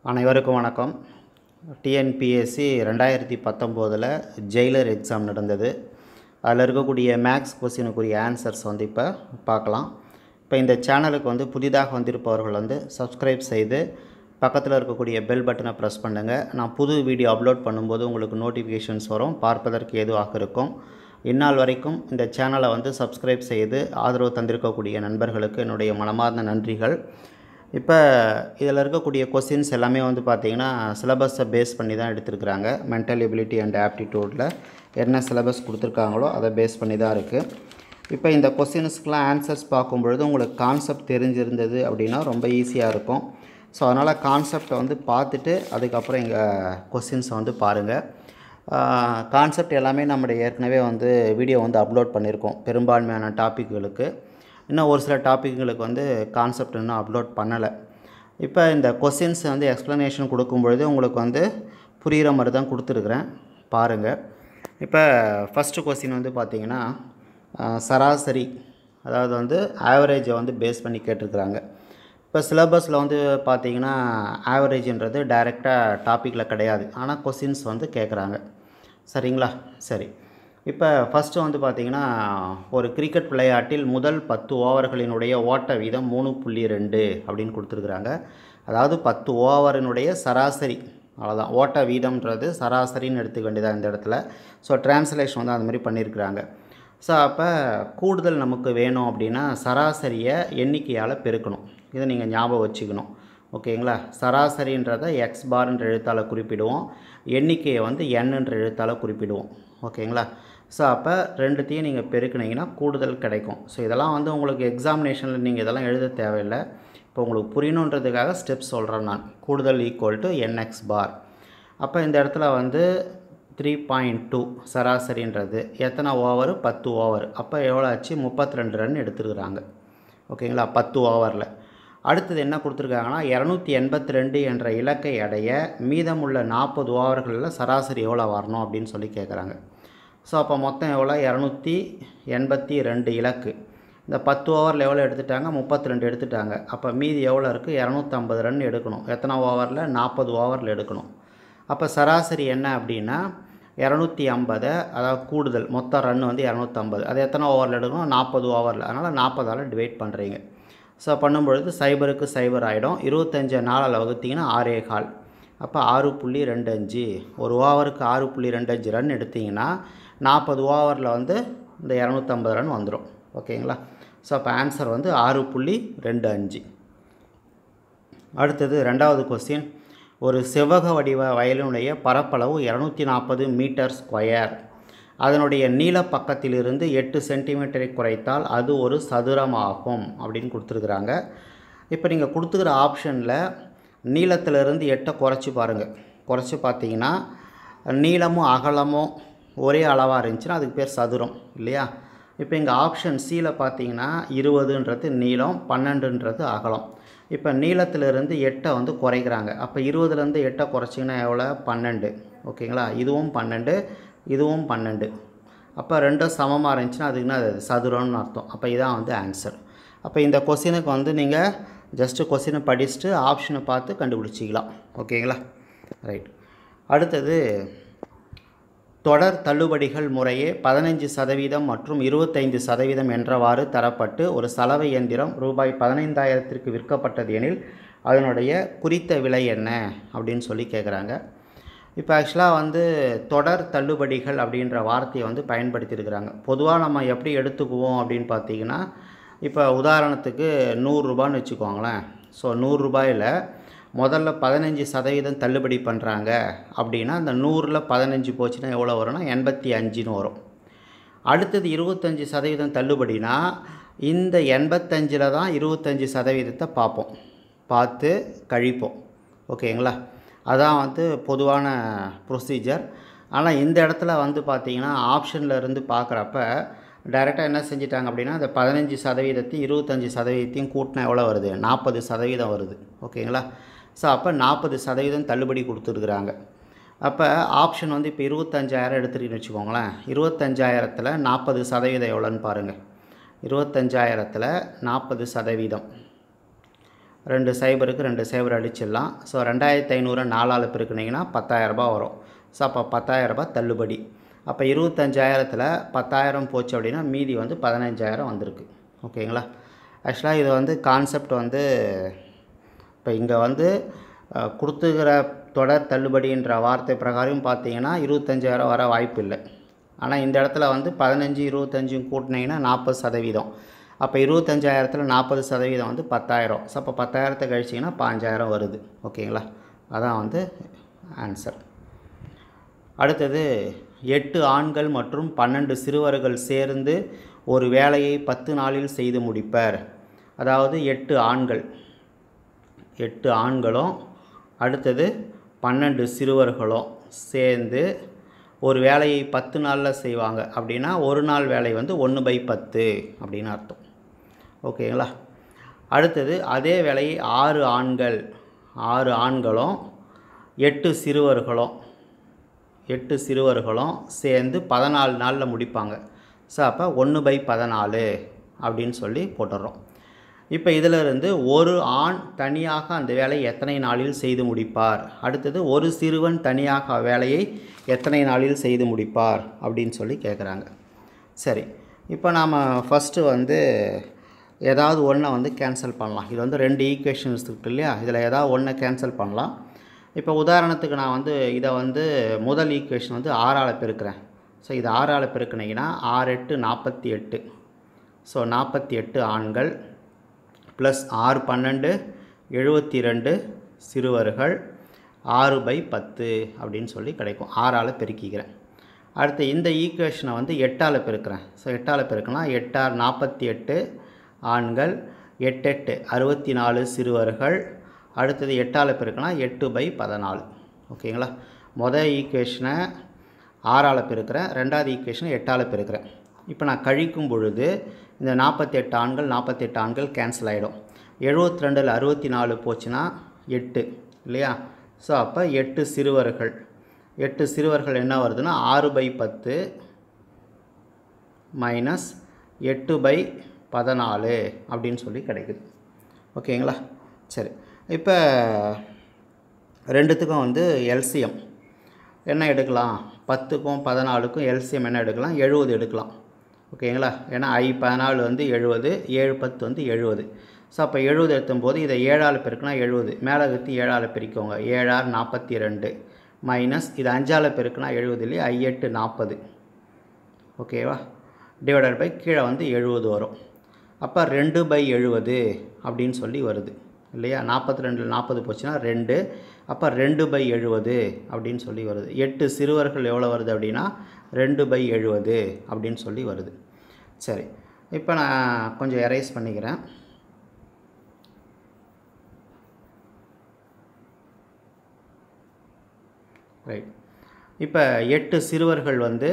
அனைவருக்கும் வணக்கம் டிஎன்பிஎஸ்சி ரெண்டாயிரத்தி பத்தொம்போதில் ஜெயிலர் எக்ஸாம் நடந்தது அதில் இருக்கக்கூடிய மேக்ஸ் கொஸ்டினுக்குரிய ஆன்சர்ஸ் வந்து இப்போ பார்க்கலாம் இப்போ இந்த சேனலுக்கு வந்து புதிதாக வந்திருப்பவர்கள் வந்து சப்ஸ்கிரைப் செய்து பக்கத்தில் இருக்கக்கூடிய பெல் பட்டனை ப்ரெஸ் பண்ணுங்கள் நான் புது வீடியோ அப்லோட் பண்ணும்போது உங்களுக்கு நோட்டிஃபிகேஷன்ஸ் வரும் பார்ப்பதற்கு ஏதுவாக இருக்கும் இந்நாள் வரைக்கும் இந்த சேனலை வந்து சப்ஸ்கிரைப் செய்து ஆதரவு தந்திருக்கக்கூடிய நண்பர்களுக்கு என்னுடைய மனமார்ந்த நன்றிகள் இப்போ இதில் இருக்கக்கூடிய கொஸ்டின்ஸ் எல்லாமே வந்து பார்த்திங்கன்னா சிலபஸை பேஸ் பண்ணி தான் எடுத்திருக்கிறாங்க மென்டல் எபிலிட்டி அண்ட் ஆப்டிடியூடில் என்ன சிலபஸ் கொடுத்துருக்காங்களோ அதை பேஸ் பண்ணி தான் இருக்குது இப்போ இந்த கொஸ்டின்ஸ்க்கெலாம் ஆன்சர்ஸ் பார்க்கும்பொழுது உங்களுக்கு கான்செப்ட் தெரிஞ்சிருந்தது அப்படின்னா ரொம்ப ஈஸியாக இருக்கும் ஸோ அதனால் கான்செப்டை வந்து பார்த்துட்டு அதுக்கப்புறம் இங்கே கொஸ்டின்ஸை வந்து பாருங்கள் கான்செப்ட் எல்லாமே நம்முடைய ஏற்கனவே வந்து வீடியோ வந்து அப்லோட் பண்ணியிருக்கோம் பெரும்பான்மையான டாப்பிக்குகளுக்கு இன்னும் ஒரு சில டாப்பிக்குகளுக்கு வந்து கான்செப்ட் இன்னும் அப்லோட் பண்ணலை இப்போ இந்த கொஸ்டின்ஸ் வந்து எக்ஸ்ப்ளனேஷன் கொடுக்கும்பொழுது உங்களுக்கு வந்து புரிகிற மாதிரி தான் கொடுத்துருக்குறேன் பாருங்கள் இப்போ ஃபஸ்ட்டு கொஸ்டின் வந்து பார்த்திங்கன்னா சராசரி அதாவது வந்து ஆவரேஜை வந்து பேஸ் பண்ணி கேட்டிருக்கிறாங்க இப்போ சிலபஸில் வந்து பார்த்தீங்கன்னா ஆவரேஜ்ன்றது டைரெக்டாக டாப்பிக்கில் கிடையாது ஆனால் கொஸ்டின்ஸ் வந்து கேட்குறாங்க சரிங்களா சரி இப்போ ஃபஸ்ட்டு வந்து பார்த்திங்கன்னா ஒரு கிரிக்கெட் விளையாட்டில் முதல் பத்து ஓவர்களினுடைய ஓட்ட வீதம் மூணு புள்ளி ரெண்டு அப்படின்னு கொடுத்துருக்குறாங்க அதாவது பத்து ஓவரினுடைய சராசரி அவ்வளோதான் ஓட்ட வீதம்ன்றது சராசரின்னு எடுத்துக்க வேண்டியதாக இந்த இடத்துல ஸோ டிரான்ஸ்லேஷன் வந்து அந்த மாதிரி பண்ணியிருக்கிறாங்க ஸோ அப்போ கூடுதல் நமக்கு வேணும் அப்படின்னா சராசரியை எண்ணிக்கையால் பெருக்கணும் இதை நீங்கள் ஞாபகம் வச்சுக்கணும் ஓகேங்களா சராசரின்றதை எக்ஸ் பார்ன்ற எழுத்தால் குறிப்பிடுவோம் எண்ணிக்கையை வந்து எண்ணுன்ற எழுத்தால் குறிப்பிடுவோம் ஓகேங்களா ஸோ அப்போ ரெண்டுத்தையும் நீங்கள் பெருக்குனீங்கன்னா கூடுதல் கிடைக்கும் ஸோ இதெல்லாம் வந்து உங்களுக்கு எக்ஸாமினேஷனில் நீங்கள் இதெல்லாம் எழுத தேவையில்லை இப்போ உங்களுக்கு புரியணுன்றதுக்காக ஸ்டெப்ஸ் சொல்கிறேன் நான் கூடுதல் ஈக்குவல் டு என்எக்ஸ் பார் அப்போ இந்த இடத்துல வந்து த்ரீ பாயிண்ட் டூ சராசரின்றது எத்தனை ஓவர் பத்து ஓவர் அப்போ எவ்வளோ ஆச்சு முப்பத்தி ரெண்டு ரன் எடுத்துருக்குறாங்க ஓகேங்களா பத்து ஓவரில் அடுத்தது என்ன கொடுத்துருக்காங்கன்னா இரநூத்தி எண்பத்தி ரெண்டு என்ற இலக்கை அடைய மீதமுள்ள நாற்பது ஓவர்களில் சராசரி எவ்வளோ வரணும் அப்படின்னு சொல்லி கேட்குறாங்க ஸோ அப்போ மொத்தம் எவ்வளோ இரநூத்தி எண்பத்தி ரெண்டு இலக்கு இந்த பத்து ஓவரில் எவ்வளோ எடுத்துட்டாங்க முப்பத்தி ரெண்டு எடுத்துட்டாங்க அப்போ மீதி எவ்வளோ இருக்குது இரநூத்தம்பது ரன் எடுக்கணும் எத்தனை ஓவரில் நாற்பது ஓவரில் எடுக்கணும் அப்போ சராசரி என்ன அப்படின்னா இரநூத்தி ஐம்பதை அதாவது கூடுதல் மொத்த ரன் வந்து இரநூத்தம்பது அது எத்தனை ஓவரில் எடுக்கணும் நாற்பது ஓவரில் அதனால் நாற்பதால் டிவைட் பண்ணுறீங்க ஸோ பண்ணும்பொழுது சைபருக்கு சைபர் ஆகிடும் இருபத்தஞ்சு நாளில் வகுத்திங்கன்னா ஆறே கால் அப்போ ஆறு புள்ளி ரெண்டு அஞ்சு ஒரு ஓவருக்கு ஆறு புள்ளி ரெண்டு அஞ்சு ரன் எடுத்திங்கன்னா நாற்பது ஓவரில் வந்து இந்த இரநூத்தம்பது ரன் வந்துடும் ஓகேங்களா ஸோ அப்போ ஆன்சர் வந்து ஆறு புள்ளி ரெண்டு அஞ்சு அடுத்தது ரெண்டாவது கொஸ்டின் ஒரு செவ்வக வடிவ வயலினுடைய பரப்பளவு இரநூத்தி நாற்பது மீட்டர் ஸ்கொயர் அதனுடைய நீள பக்கத்திலிருந்து எட்டு சென்டிமீட்டரை குறைத்தால் அது ஒரு சதுரமாகும் அப்படின்னு கொடுத்துருக்குறாங்க இப்போ நீங்கள் கொடுத்துக்கிற ஆப்ஷனில் நீளத்திலிருந்து எட்டை குறைச்சி பாருங்கள் குறைச்சி பார்த்தீங்கன்னா நீளமும் அகலமும் ஒரே அளவாக இருந்துச்சுன்னா அதுக்கு பேர் சதுரம் இல்லையா இப்போ இங்கே ஆப்ஷன் சியில் பார்த்தீங்கன்னா இருபதுன்றது நீளம் பன்னெண்டுன்றது அகலம் இப்போ நீளத்திலிருந்து எட்டை வந்து குறைக்கிறாங்க அப்போ இருபதுலேருந்து எட்டை குறைச்சிங்கன்னா எவ்வளோ பன்னெண்டு ஓகேங்களா இதுவும் பன்னெண்டு இதுவும் பன்னெண்டு அப்போ ரெண்டும் சமமாக இருந்துச்சுன்னா அதுக்குன்னா அது சதுரம்னு அர்த்தம் அப்போ இதான் வந்து ஆன்சர் அப்போ இந்த கொஸ்டினுக்கு வந்து நீங்கள் ஜஸ்ட்டு கொஸ்டினை படிச்சுட்டு ஆப்ஷனை பார்த்து கண்டுபிடிச்சிக்கலாம் ஓகேங்களா ரைட் அடுத்தது தொடர் தள்ளுபடிகள் முறையே பதினைஞ்சு சதவீதம் மற்றும் இருபத்தைந்து சதவீதம் என்றவாறு தரப்பட்டு ஒரு சலவை இயந்திரம் ரூபாய் பதினைந்தாயிரத்திற்கு விற்கப்பட்டது எனில் அதனுடைய குறித்த விலை என்ன அப்படின்னு சொல்லி கேட்குறாங்க இப்போ ஆக்சுவலாக வந்து தொடர் தள்ளுபடிகள் அப்படின்ற வார்த்தையை வந்து பயன்படுத்தியிருக்கிறாங்க பொதுவாக நம்ம எப்படி எடுத்துக்குவோம் அப்படின்னு பார்த்தீங்கன்னா இப்போ உதாரணத்துக்கு நூறுரூபான்னு வச்சுக்கோங்களேன் ஸோ நூறுரூபாயில் முதல்ல பதினஞ்சு சதவீதம் தள்ளுபடி பண்ணுறாங்க அப்படின்னா அந்த நூறில் பதினஞ்சு போச்சுன்னா எவ்வளோ வரும்னா எண்பத்தி அஞ்சுன்னு வரும் அடுத்தது இருபத்தஞ்சி சதவீதம் தள்ளுபடினா இந்த எண்பத்தஞ்சில் தான் இருபத்தஞ்சி சதவீதத்தை பார்ப்போம் பார்த்து கழிப்போம் ஓகேங்களா அதான் வந்து பொதுவான ப்ரொசீஜர் ஆனால் இந்த இடத்துல வந்து பார்த்திங்கன்னா ஆப்ஷனில் இருந்து பார்க்குறப்ப டைரெக்டாக என்ன செஞ்சிட்டாங்க அப்படின்னா அந்த பதினஞ்சு சதவீதத்தையும் இருபத்தஞ்சி சதவீதத்தையும் கூட்டினா எவ்வளோ வருது நாற்பது சதவீதம் வருது ஓகேங்களா ஸோ அப்போ நாற்பது சதவீதம் தள்ளுபடி கொடுத்துருக்குறாங்க அப்போ ஆப்ஷன் வந்து இப்போ இருபத்தஞ்சாயிரம் எடுத்துகிட்டுன்னு வச்சுக்கோங்களேன் இருபத்தஞ்சாயிரத்தில் நாற்பது சதவீதம் எவ்வளோன்னு பாருங்கள் இருபத்தஞ்சாயிரத்தில் நாற்பது சதவீதம் ரெண்டு சைபருக்கு ரெண்டு சைபர் அடிச்சிடலாம் ஸோ ரெண்டாயிரத்தி ஐநூறு நாலால் பெருக்குனிங்கன்னா பத்தாயிரரூபா வரும் ஸோ அப்போ பத்தாயிரரூபா தள்ளுபடி அப்போ இருபத்தஞ்சாயிரத்தில் பத்தாயிரம் போச்சு அப்படின்னா மீதி வந்து பதினஞ்சாயிரம் வந்திருக்கு ஓகேங்களா ஆக்சுவலாக இது வந்து கான்செப்ட் வந்து இப்போ இங்கே வந்து அஹ், கொடுத்துக்கிற தொடர் தள்ளுபடின்ற வார்த்தை பிரகாரம் பார்த்தீங்கன்னா இருபத்தஞ்சாயிரம் வர வாய்ப்பு இல்லை ஆனால் இந்த இடத்துல வந்து பதினஞ்சு இருபத்தஞ்சும் கூட்டினீங்கன்னா நாற்பது சதவீதம் அப்போ இருபத்தஞ்சாயிரத்தில் நாற்பது சதவீதம் வந்து பத்தாயிரம் ஸோ அப்போ பத்தாயிரத்தை கழிச்சிங்கன்னா பாஞ்சாயிரம் வருது ஓகேங்களா அதான் வந்து ஆன்சர் அடுத்தது எட்டு ஆண்கள் மற்றும் பன்னெண்டு சிறுவர்கள் சேர்ந்து ஒரு வேலையை பத்து நாளில் செய்து முடிப்பர் அதாவது எட்டு ஆண்கள் எட்டு ஆண்களும் அடுத்தது பன்னெண்டு சிறுவர்களும் சேர்ந்து ஒரு வேலையை பத்து நாளில் செய்வாங்க அப்படின்னா ஒரு நாள் வேலை வந்து ஒன்று பை பத்து அப்படின்னு அர்த்தம் ஓகேங்களா அடுத்தது அதே வேலையை ஆறு ஆண்கள் ஆறு ஆண்களும் எட்டு சிறுவர்களும் எட்டு சிறுவர்களும் சேர்ந்து பதினாலு நாளில் முடிப்பாங்க ஸோ அப்போ ஒன்று பை பதினாலு அப்படின்னு சொல்லி போட்டுடுறோம் இப்போ இதிலிருந்து ஒரு ஆண் தனியாக அந்த வேலையை எத்தனை நாளில் செய்து முடிப்பார் அடுத்தது ஒரு சிறுவன் தனியாக வேலையை எத்தனை நாளில் செய்து முடிப்பார் அப்படின்னு சொல்லி கேட்குறாங்க சரி இப்போ நாம் ஃபஸ்ட்டு வந்து ஏதாவது ஒன்றை வந்து கேன்சல் பண்ணலாம் இது வந்து ரெண்டு ஈக்குவேஷன்ஸ் இருக்கு இல்லையா இதில் ஏதாவது ஒன்றை கேன்சல் பண்ணலாம் இப்போ உதாரணத்துக்கு நான் வந்து இதை வந்து முதல் ஈக்குவேஷன் வந்து ஆறால் பெருக்கிறேன் ஸோ இது ஆறால் பெருக்குனீங்கன்னா ஆறு எட்டு நாற்பத்தி எட்டு ஸோ நாற்பத்தி எட்டு ஆண்கள் ப்ளஸ் ஆறு பன்னெண்டு எழுபத்தி ரெண்டு சிறுவர்கள் ஆறு பை பத்து அப்படின்னு சொல்லி கிடைக்கும் ஆறால் பெருக்கிக்கிறேன் அடுத்து இந்த ஈக்குவேஷனை வந்து எட்டால் பெருக்கிறேன் ஸோ எட்டால் பெருக்கினா எட்டார் நாற்பத்தி எட்டு ஆண்கள் எட்டெட்டு அறுபத்தி நாலு சிறுவர்கள் அடுத்தது எட்டால் பெருக்கினா எட்டு பை பதினாலு ஓகேங்களா மொதல் ஈக்குவேஷனை ஆறால் பெருக்கிறேன் ரெண்டாவது ஈக்குவேஷனை எட்டால் பெருக்கிறேன் இப்போ நான் கழிக்கும் பொழுது இந்த நாற்பத்தெட்டு ஆண்கள் நாற்பத்தெட்டு ஆண்கள் கேன்சல் ஆகிடும் எழுபத்தி ரெண்டில் அறுபத்தி நாலு போச்சுன்னா எட்டு இல்லையா ஸோ அப்போ எட்டு சிறுவர்கள் எட்டு சிறுவர்கள் என்ன வருதுன்னா ஆறு பை பத்து மைனஸ் எட்டு பை பதினாலு அப்படின்னு சொல்லி கிடைக்குது ஓகேங்களா சரி இப்போ ரெண்டுத்துக்கும் வந்து எல்சிஎம் என்ன எடுக்கலாம் பத்துக்கும் பதினாலுக்கும் எல்சிஎம் என்ன எடுக்கலாம் எழுபது எடுக்கலாம் ஓகேங்களா ஏன்னா ஐ பதினாலு வந்து எழுபது ஏழு பத்து வந்து எழுபது ஸோ அப்போ எழுபது எடுத்தும்போது இதை ஏழால் பெருக்குனா எழுபது மேலே கத்தி ஏழால் பெருக்கோங்க ஏழாறு நாற்பத்தி ரெண்டு மைனஸ் இது அஞ்சால் பெருக்குனா எழுபது இல்லையா ஐ எட்டு நாற்பது ஓகேவா டிவைடட் பை கீழே வந்து எழுபது வரும் அப்போ ரெண்டு பை எழுபது அப்படின்னு சொல்லி வருது இல்லையா நாற்பத்தி ரெண்டில் நாற்பது போச்சுன்னா ரெண்டு அப்போ ரெண்டு பை எழுபது அப்படின்னு சொல்லி வருது எட்டு சிறுவர்கள் எவ்வளோ வருது அப்படின்னா ரெண்டு பை எழுபது அப்படின்னு சொல்லி வருது சரி இப்போ நான் கொஞ்சம் எரேஸ் பண்ணிக்கிறேன் ரைட் இப்போ எட்டு சிறுவர்கள் வந்து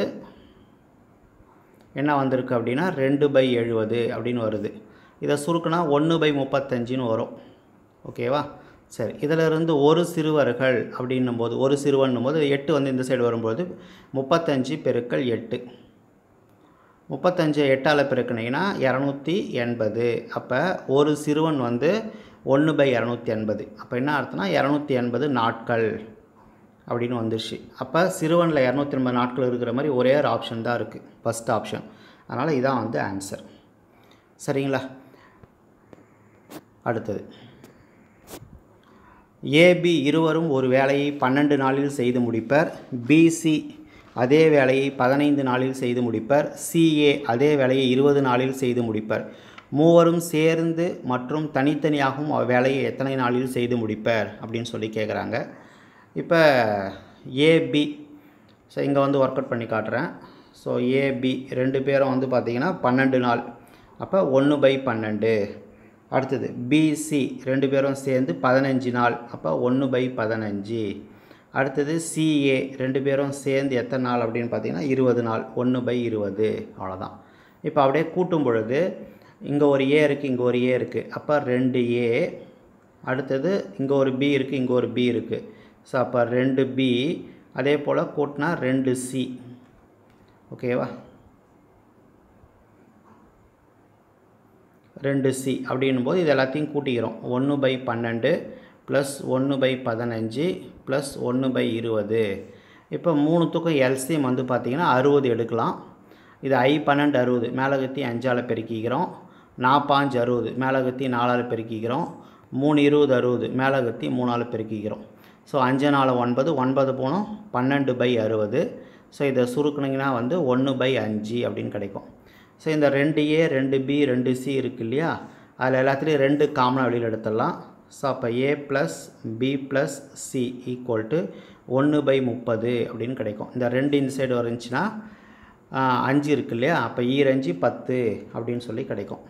என்ன வந்திருக்கு அப்படின்னா ரெண்டு பை எழுபது அப்படின்னு வருது இதை சுருக்குனா ஒன்று பை முப்பத்தஞ்சுன்னு வரும் ஓகேவா சரி இதிலிருந்து ஒரு சிறுவர்கள் அப்படின்னும் போது ஒரு சிறுவன்னும் போது எட்டு வந்து இந்த சைடு வரும்போது முப்பத்தஞ்சு பெருக்கல் எட்டு முப்பத்தஞ்சு எட்டால் பெருக்குனீங்கன்னா இரநூத்தி எண்பது அப்போ ஒரு சிறுவன் வந்து ஒன்று பை இரநூத்தி எண்பது அப்போ என்ன அர்த்தம்னா இரநூத்தி எண்பது நாட்கள் அப்படின்னு வந்துருச்சு அப்போ சிறுவனில் இரநூத்தி எண்பது நாட்கள் இருக்கிற மாதிரி ஒரே ஒரு ஆப்ஷன் தான் இருக்குது ஃபஸ்ட் ஆப்ஷன் அதனால் இதான் வந்து ஆன்சர் சரிங்களா அடுத்தது ஏபி இருவரும் ஒரு வேலையை பன்னெண்டு நாளில் செய்து முடிப்பர் பிசி அதே வேலையை பதினைந்து நாளில் செய்து முடிப்பர் சிஏ அதே வேலையை இருபது நாளில் செய்து முடிப்பர் மூவரும் சேர்ந்து மற்றும் தனித்தனியாகவும் அவ்வேலையை எத்தனை நாளில் செய்து முடிப்பர் அப்படின்னு சொல்லி கேட்குறாங்க இப்போ ஏபி ஸோ இங்கே வந்து ஒர்க் அவுட் பண்ணி காட்டுறேன் ஸோ ஏபி ரெண்டு பேரும் வந்து பார்த்திங்கன்னா பன்னெண்டு நாள் அப்போ ஒன்று பை பன்னெண்டு அடுத்தது பிசி ரெண்டு பேரும் சேர்ந்து பதினஞ்சு நாள் அப்போ ஒன்று பை பதினஞ்சு அடுத்தது சிஏ ரெண்டு பேரும் சேர்ந்து எத்தனை நாள் அப்படின்னு பார்த்தீங்கன்னா இருபது நாள் ஒன்று பை இருபது அவ்வளோதான் இப்போ அப்படியே கூட்டும் பொழுது இங்கே ஒரு ஏ இருக்குது இங்கே ஒரு ஏ இருக்குது அப்போ ரெண்டு ஏ அடுத்தது இங்கே ஒரு பி இருக்குது இங்கே ஒரு பி இருக்குது ஸோ அப்போ ரெண்டு பி அதே போல் கூட்டினா ரெண்டு சி ஓகேவா ரெண்டு சி அப்படின்னும் போது இது எல்லாத்தையும் கூட்டிக்கிறோம் ஒன்று பை பன்னெண்டு ப்ளஸ் ஒன்று பை பதினஞ்சு ப்ளஸ் ஒன்று பை இருபது இப்போ மூணுத்துக்கும் எல்சிஎம் வந்து பார்த்திங்கன்னா அறுபது எடுக்கலாம் இது ஐ பன்னெண்டு அறுபது மேலே கத்தி அஞ்சால் பெருக்கிக்கிறோம் நாப்பாஞ்சு அறுபது மேலே கத்தி நாலால் பெருக்கிக்கிறோம் மூணு இருபது அறுபது மேலே கத்தி மூணால் பெருக்கிக்கிறோம் ஸோ அஞ்சு நாலு ஒன்பது ஒன்பது போனோம் பன்னெண்டு பை அறுபது ஸோ இதை சுருக்குனிங்கன்னா வந்து ஒன்று பை அஞ்சு அப்படின்னு கிடைக்கும் ஸோ இந்த ரெண்டு ஏ ரெண்டு பி ரெண்டு சி இருக்கு இல்லையா அதில் எல்லாத்துலேயும் ரெண்டு காமனாக வெளியில் எடுத்துடலாம் ஸோ அப்போ A plus B plus C equal to ஒன்று பை முப்பது அப்படின்னு கிடைக்கும் இந்த ரெண்டு இந்த சைடு வந்துச்சுன்னா அஞ்சு இருக்கு இல்லையா அப்போ ஈரஞ்சு பத்து அப்படின்னு சொல்லி கிடைக்கும்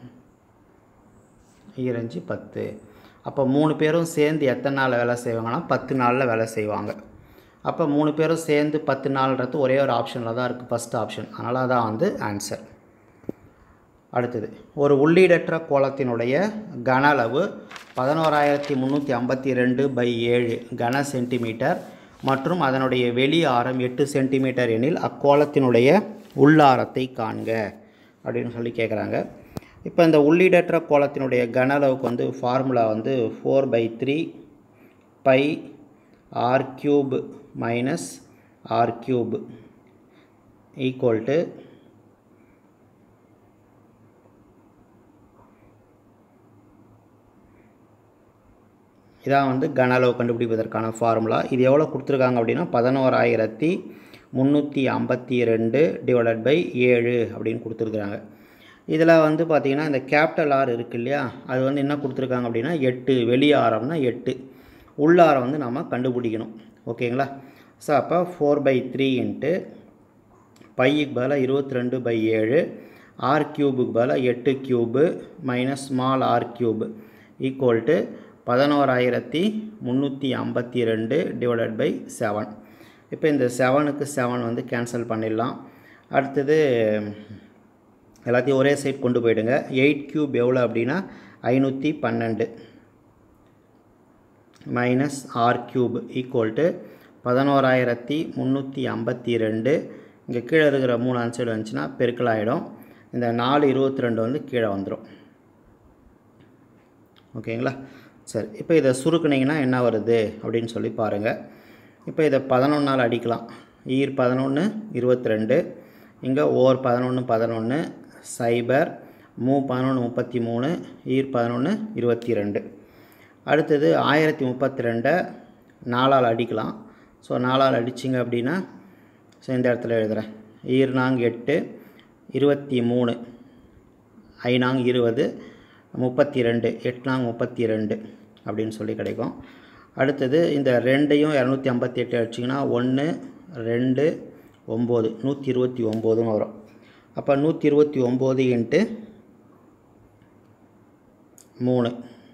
ஈரஞ்சு பத்து அப்போ மூணு பேரும் சேர்ந்து எத்தனை நாள் வேலை செய்வாங்கன்னா பத்து நாளில் வேலை செய்வாங்க அப்போ மூணு பேரும் சேர்ந்து பத்து நாள்ன்றது ஒரே ஒரு ஆப்ஷனில் தான் இருக்குது ஃபஸ்ட் ஆப்ஷன் அதனால் அதான் வந்து ஆன்சர் அடுத்தது ஒரு உள்ளீடற்ற கோலத்தினுடைய கன அளவு பதினோராயிரத்தி முந்நூற்றி ஐம்பத்தி ரெண்டு பை ஏழு கன சென்டிமீட்டர் மற்றும் அதனுடைய வெளி ஆரம் எட்டு சென்டிமீட்டர் எனில் அக்கோலத்தினுடைய உள்ளாரத்தை காண்க அப்படின்னு சொல்லி கேட்குறாங்க இப்போ இந்த உள்ளீடற்ற கோலத்தினுடைய கன அளவுக்கு வந்து ஃபார்முலா வந்து four by three pi R cube minus R cube equal to இதான் வந்து கன அளவு கண்டுபிடிப்பதற்கான ஃபார்முலா இது எவ்வளோ கொடுத்துருக்காங்க அப்படின்னா பதினோராயிரத்தி முந்நூற்றி ஐம்பத்தி ரெண்டு டிவைடட் பை ஏழு அப்படின்னு கொடுத்துருக்குறாங்க இதில் வந்து பார்த்திங்கன்னா இந்த கேபிட்டல் ஆர் இருக்கு இல்லையா அது வந்து என்ன கொடுத்துருக்காங்க அப்படின்னா எட்டு வெளி ஆரம்னா எட்டு உள்ளாரம் வந்து நம்ம கண்டுபிடிக்கணும் ஓகேங்களா ஸோ அப்போ ஃபோர் பை த்ரீ இன்ட்டு பைக்கு பதிலாக இருபத்தி ரெண்டு பை ஏழு ஆர் க்யூபுக்கு பதிலாக எட்டு cube minus small R cube equal to பதினோராயிரத்தி முந்நூற்றி ஐம்பத்தி ரெண்டு டிவைடட் பை செவன் இப்போ இந்த செவனுக்கு செவன் வந்து கேன்சல் பண்ணிடலாம் அடுத்தது எல்லாத்தையும் ஒரே சைட் கொண்டு போயிடுங்க எயிட் க்யூப் எவ்வளோ அப்படின்னா ஐநூற்றி பன்னெண்டு minus R cube equal to பதினோராயிரத்தி முந்நூற்றி ஐம்பத்தி ரெண்டு இங்கே கீழே இருக்கிற மூணு ஆன்சர் வந்துச்சுன்னா பெருக்கல் ஆகிடும் இந்த நாலு இருபத்தி ரெண்டு வந்து கீழே வந்துடும் ஓகேங்களா சரி இப்போ இதை சுருக்குனிங்கன்னா என்ன வருது அப்படின்னு சொல்லி பாருங்கள் இப்போ இதை பதினொன்னால் அடிக்கலாம் ஈர் பதினொன்று இருபத்தி ரெண்டு இங்கே ஓர் பதினொன்று பதினொன்று சைபர் மூ பதினொன்று முப்பத்தி மூணு ஈர் பதினொன்று இருபத்தி ரெண்டு அடுத்தது ஆயிரத்தி முப்பத்தி ரெண்டை நாலால் அடிக்கலாம் ஸோ நாலால் அடிச்சிங்க அப்படின்னா ஸோ இந்த இடத்துல எழுதுகிறேன் ஈர்நாங் எட்டு இருபத்தி மூணு ஐநாங் இருபது முப்பத்தி ரெண்டு எட்நாங் முப்பத்தி ரெண்டு அப்படின்னு சொல்லி கிடைக்கும் அடுத்தது இந்த ரெண்டையும் இரநூத்தி ஐம்பத்தி எட்டு அடிச்சிங்கன்னா ஒன்று ரெண்டு ஒம்பது நூற்றி இருபத்தி ஒம்போதுன்னு வரும் அப்போ நூற்றி இருபத்தி ஒம்பது இன்ட்டு மூணு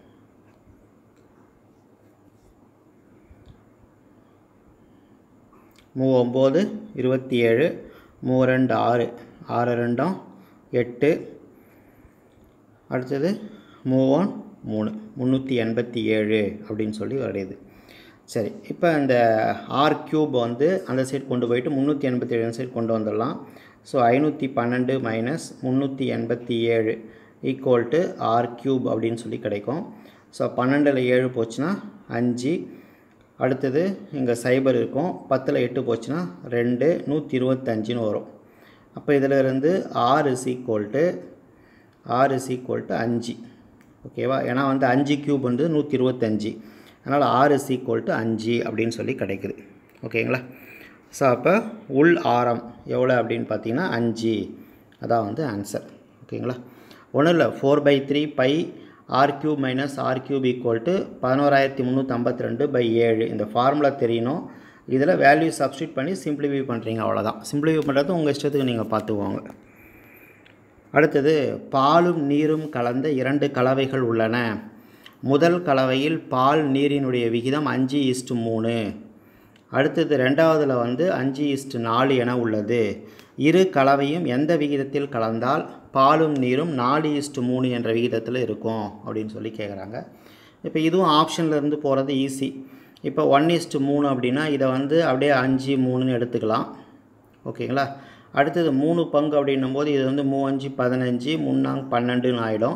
மூ ஒம்பது இருபத்தி ஏழு மூ ரெண்டு ஆறு ஆறு ரெண்டும் எட்டு அடுத்தது மூவன் மூணு முந்நூற்றி எண்பத்தி ஏழு அப்படின்னு சொல்லி வருது சரி இப்போ இந்த ஆர் க்யூப் வந்து அந்த சைடு கொண்டு போயிட்டு முந்நூற்றி எண்பத்தி ஏழு சைடு கொண்டு வந்துடலாம் ஸோ ஐநூற்றி பன்னெண்டு மைனஸ் முந்நூற்றி எண்பத்தி ஏழு ஈக்குவல் டு ஆர் க்யூப் அப்படின்னு சொல்லி கிடைக்கும் ஸோ பன்னெண்டில் ஏழு போச்சுன்னா அஞ்சு அடுத்தது இங்கே சைபர் இருக்கும் பத்தில் எட்டு போச்சுன்னா ரெண்டு நூற்றி இருபத்தஞ்சுன்னு வரும் அப்போ இதில் இருந்து R is equal to R is equal to அஞ்சு ஓகேவா ஏன்னா வந்து அஞ்சு க்யூப் வந்து நூற்றி இருபத்தஞ்சி அதனால் ஆர் இஸ் ஈக்குவல் டு அஞ்சு அப்படின்னு சொல்லி கிடைக்குது ஓகேங்களா ஸோ அப்போ உள் ஆரம் எவ்வளோ அப்படின்னு பார்த்தீங்கன்னா அஞ்சு அதான் வந்து ஆன்சர் ஓகேங்களா ஒன்றும் இல்லை four by three pi R cube minus R cube equal to பதினோராயிரத்தி முந்நூற்றம்பத்தி ரெண்டு பை ஏழு இந்த ஃபார்முலா தெரியணும் இதில் வேல்யூ சப்ஸ்டியூட் பண்ணி சிம்பிளிஃபை பண்ணுறீங்க அவ்வளோதான் சிம்பிளிஃபை பண்ணுறது உங்கள் இஷ்டத்துக்கு நீங்கள் பார்த்துக்கோங்க அடுத்தது பாலும் நீரும் கலந்த இரண்டு கலவைகள் உள்ளன முதல் கலவையில் பால் நீரினுடைய விகிதம் அஞ்சு இஸ்டு மூணு அடுத்தது ரெண்டாவதில் வந்து அஞ்சு இஸ்டு நாலு என உள்ளது இரு கலவையும் எந்த விகிதத்தில் கலந்தால் பாலும் நீரும் நாலு இஸ்டு மூணு என்ற விகிதத்தில் இருக்கும் அப்படின்னு சொல்லி கேட்குறாங்க இப்போ இதுவும் ஆப்ஷனில் இருந்து போகிறது ஈஸி இப்போ ஒன் இஸ்டு மூணு அப்படின்னா இதை வந்து அப்படியே அஞ்சு மூணுன்னு எடுத்துக்கலாம் ஓகேங்களா அடுத்தது மூணு பங்கு அப்படின்னும் போது இது வந்து மூவஞ்சு பதினஞ்சு முன்னாங் பன்னெண்டுன்னு ஆகிடும்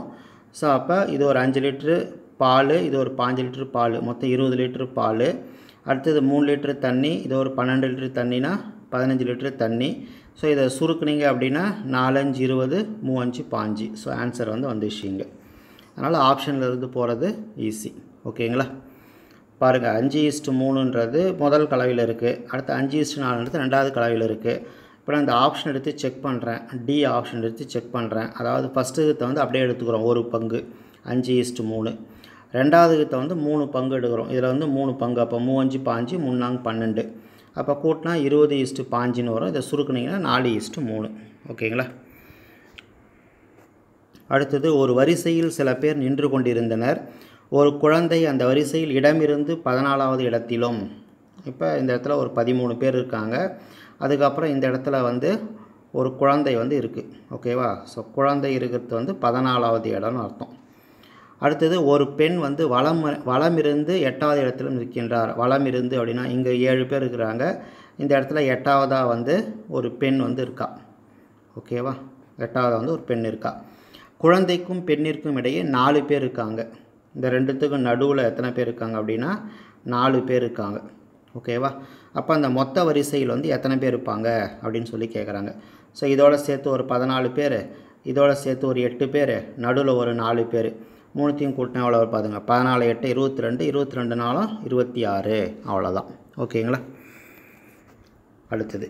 ஸோ அப்போ இது ஒரு அஞ்சு லிட்ரு பால் இது ஒரு பாஞ்சு லிட்ரு பால் மொத்தம் இருபது லிட்ரு பால் அடுத்தது மூணு லிட்ரு தண்ணி இது ஒரு பன்னெண்டு லிட்ரு தண்ணினா பதினஞ்சு லிட்ரு தண்ணி ஸோ இதை சுருக்குனீங்க அப்படின்னா நாலஞ்சு இருபது மூவஞ்சு பாஞ்சு ஸோ ஆன்சர் வந்து வந்துச்சுங்க அதனால் ஆப்ஷனில் இருந்து போகிறது ஈஸி ஓகேங்களா பாருங்கள் அஞ்சு இஸ்ட்டு மூணுன்றது முதல் கலவையில் இருக்குது அடுத்து அஞ்சு இஸ்ட்டு நாலுன்றது ரெண்டாவது கலவையில் இருக்குது இப்போ நான் இந்த ஆப்ஷன் எடுத்து செக் பண்ணுறேன் டி ஆப்ஷன் எடுத்து செக் பண்ணுறேன் அதாவது ஃபஸ்ட்டு இதை வந்து அப்படியே எடுத்துக்கிறோம் ஒரு பங்கு அஞ்சு இஸ்ட்டு மூணு ரெண்டாவது இதை வந்து மூணு பங்கு எடுக்கிறோம் இதில் வந்து மூணு பங்கு அப்போ மூவஞ்சு பாஞ்சு மூணாங்க பன்னெண்டு அப்போ கூட்டினா இருபது இஸ்ட்டு பாஞ்சுன்னு வரும் இதை சுருக்குனிங்கன்னா நாலு இஸ்ட்டு மூணு ஓகேங்களா அடுத்தது ஒரு வரிசையில் சில பேர் நின்று கொண்டிருந்தனர் ஒரு குழந்தை அந்த வரிசையில் இடமிருந்து பதினாலாவது இடத்திலும் இப்போ இந்த இடத்துல ஒரு பதிமூணு பேர் இருக்காங்க அதுக்கப்புறம் இந்த இடத்துல வந்து ஒரு குழந்தை வந்து இருக்குது ஓகேவா ஸோ குழந்தை இருக்கிறது வந்து பதினாலாவது இடம்னு அர்த்தம் அடுத்தது ஒரு பெண் வந்து வளம் வளமிருந்து எட்டாவது இடத்துல நிற்கின்றார் வளமிருந்து அப்படின்னா இங்கே ஏழு பேர் இருக்கிறாங்க இந்த இடத்துல எட்டாவதாக வந்து ஒரு பெண் வந்து இருக்கா ஓகேவா எட்டாவதாக வந்து ஒரு பெண் இருக்கா குழந்தைக்கும் பெண்ணிற்கும் இடையே நாலு பேர் இருக்காங்க இந்த ரெண்டுத்துக்கும் நடுவில் எத்தனை பேர் இருக்காங்க அப்படின்னா நாலு பேர் இருக்காங்க ஓகேவா அப்போ அந்த மொத்த வரிசையில் வந்து எத்தனை பேர் இருப்பாங்க அப்படின்னு சொல்லி கேட்குறாங்க ஸோ இதோட சேர்த்து ஒரு பதினாலு பேர் இதோட சேர்த்து ஒரு எட்டு பேர் நடுவில் ஒரு நாலு பேர் மூணுத்தையும் கூட்டினா எவ்வளோ பாருங்க பதினாலு எட்டு இருபத்தி ரெண்டு இருபத்தி ரெண்டு நாளும் இருபத்தி ஆறு அவ்வளோதான் ஓகேங்களா அடுத்தது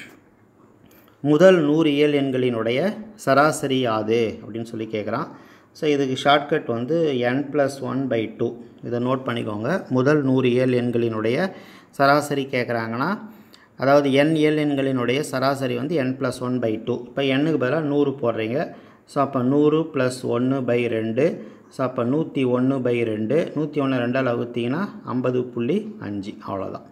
முதல் நூறு இயல் எண்களினுடைய சராசரி யாது அப்படின்னு சொல்லி கேட்குறான் ஸோ இதுக்கு ஷார்ட்கட் வந்து N plus one by two இதை நோட் பண்ணிக்கோங்க முதல் நூறு இயல் எண்களினுடைய சராசரி கேட்குறாங்கன்னா அதாவது என் இயல் எண்களினுடைய சராசரி வந்து N plus one by two இப்போ எண்ணுக்கு பதிலாக நூறு போடுறீங்க ஸோ அப்போ நூறு ப்ளஸ் ஒன்று பை ரெண்டு ஸோ அப்போ நூற்றி ஒன்று பை ரெண்டு நூற்றி ஒன்று ரெண்டால் வகுத்தீங்கன்னா ஐம்பது புள்ளி அஞ்சு அவ்வளோதான்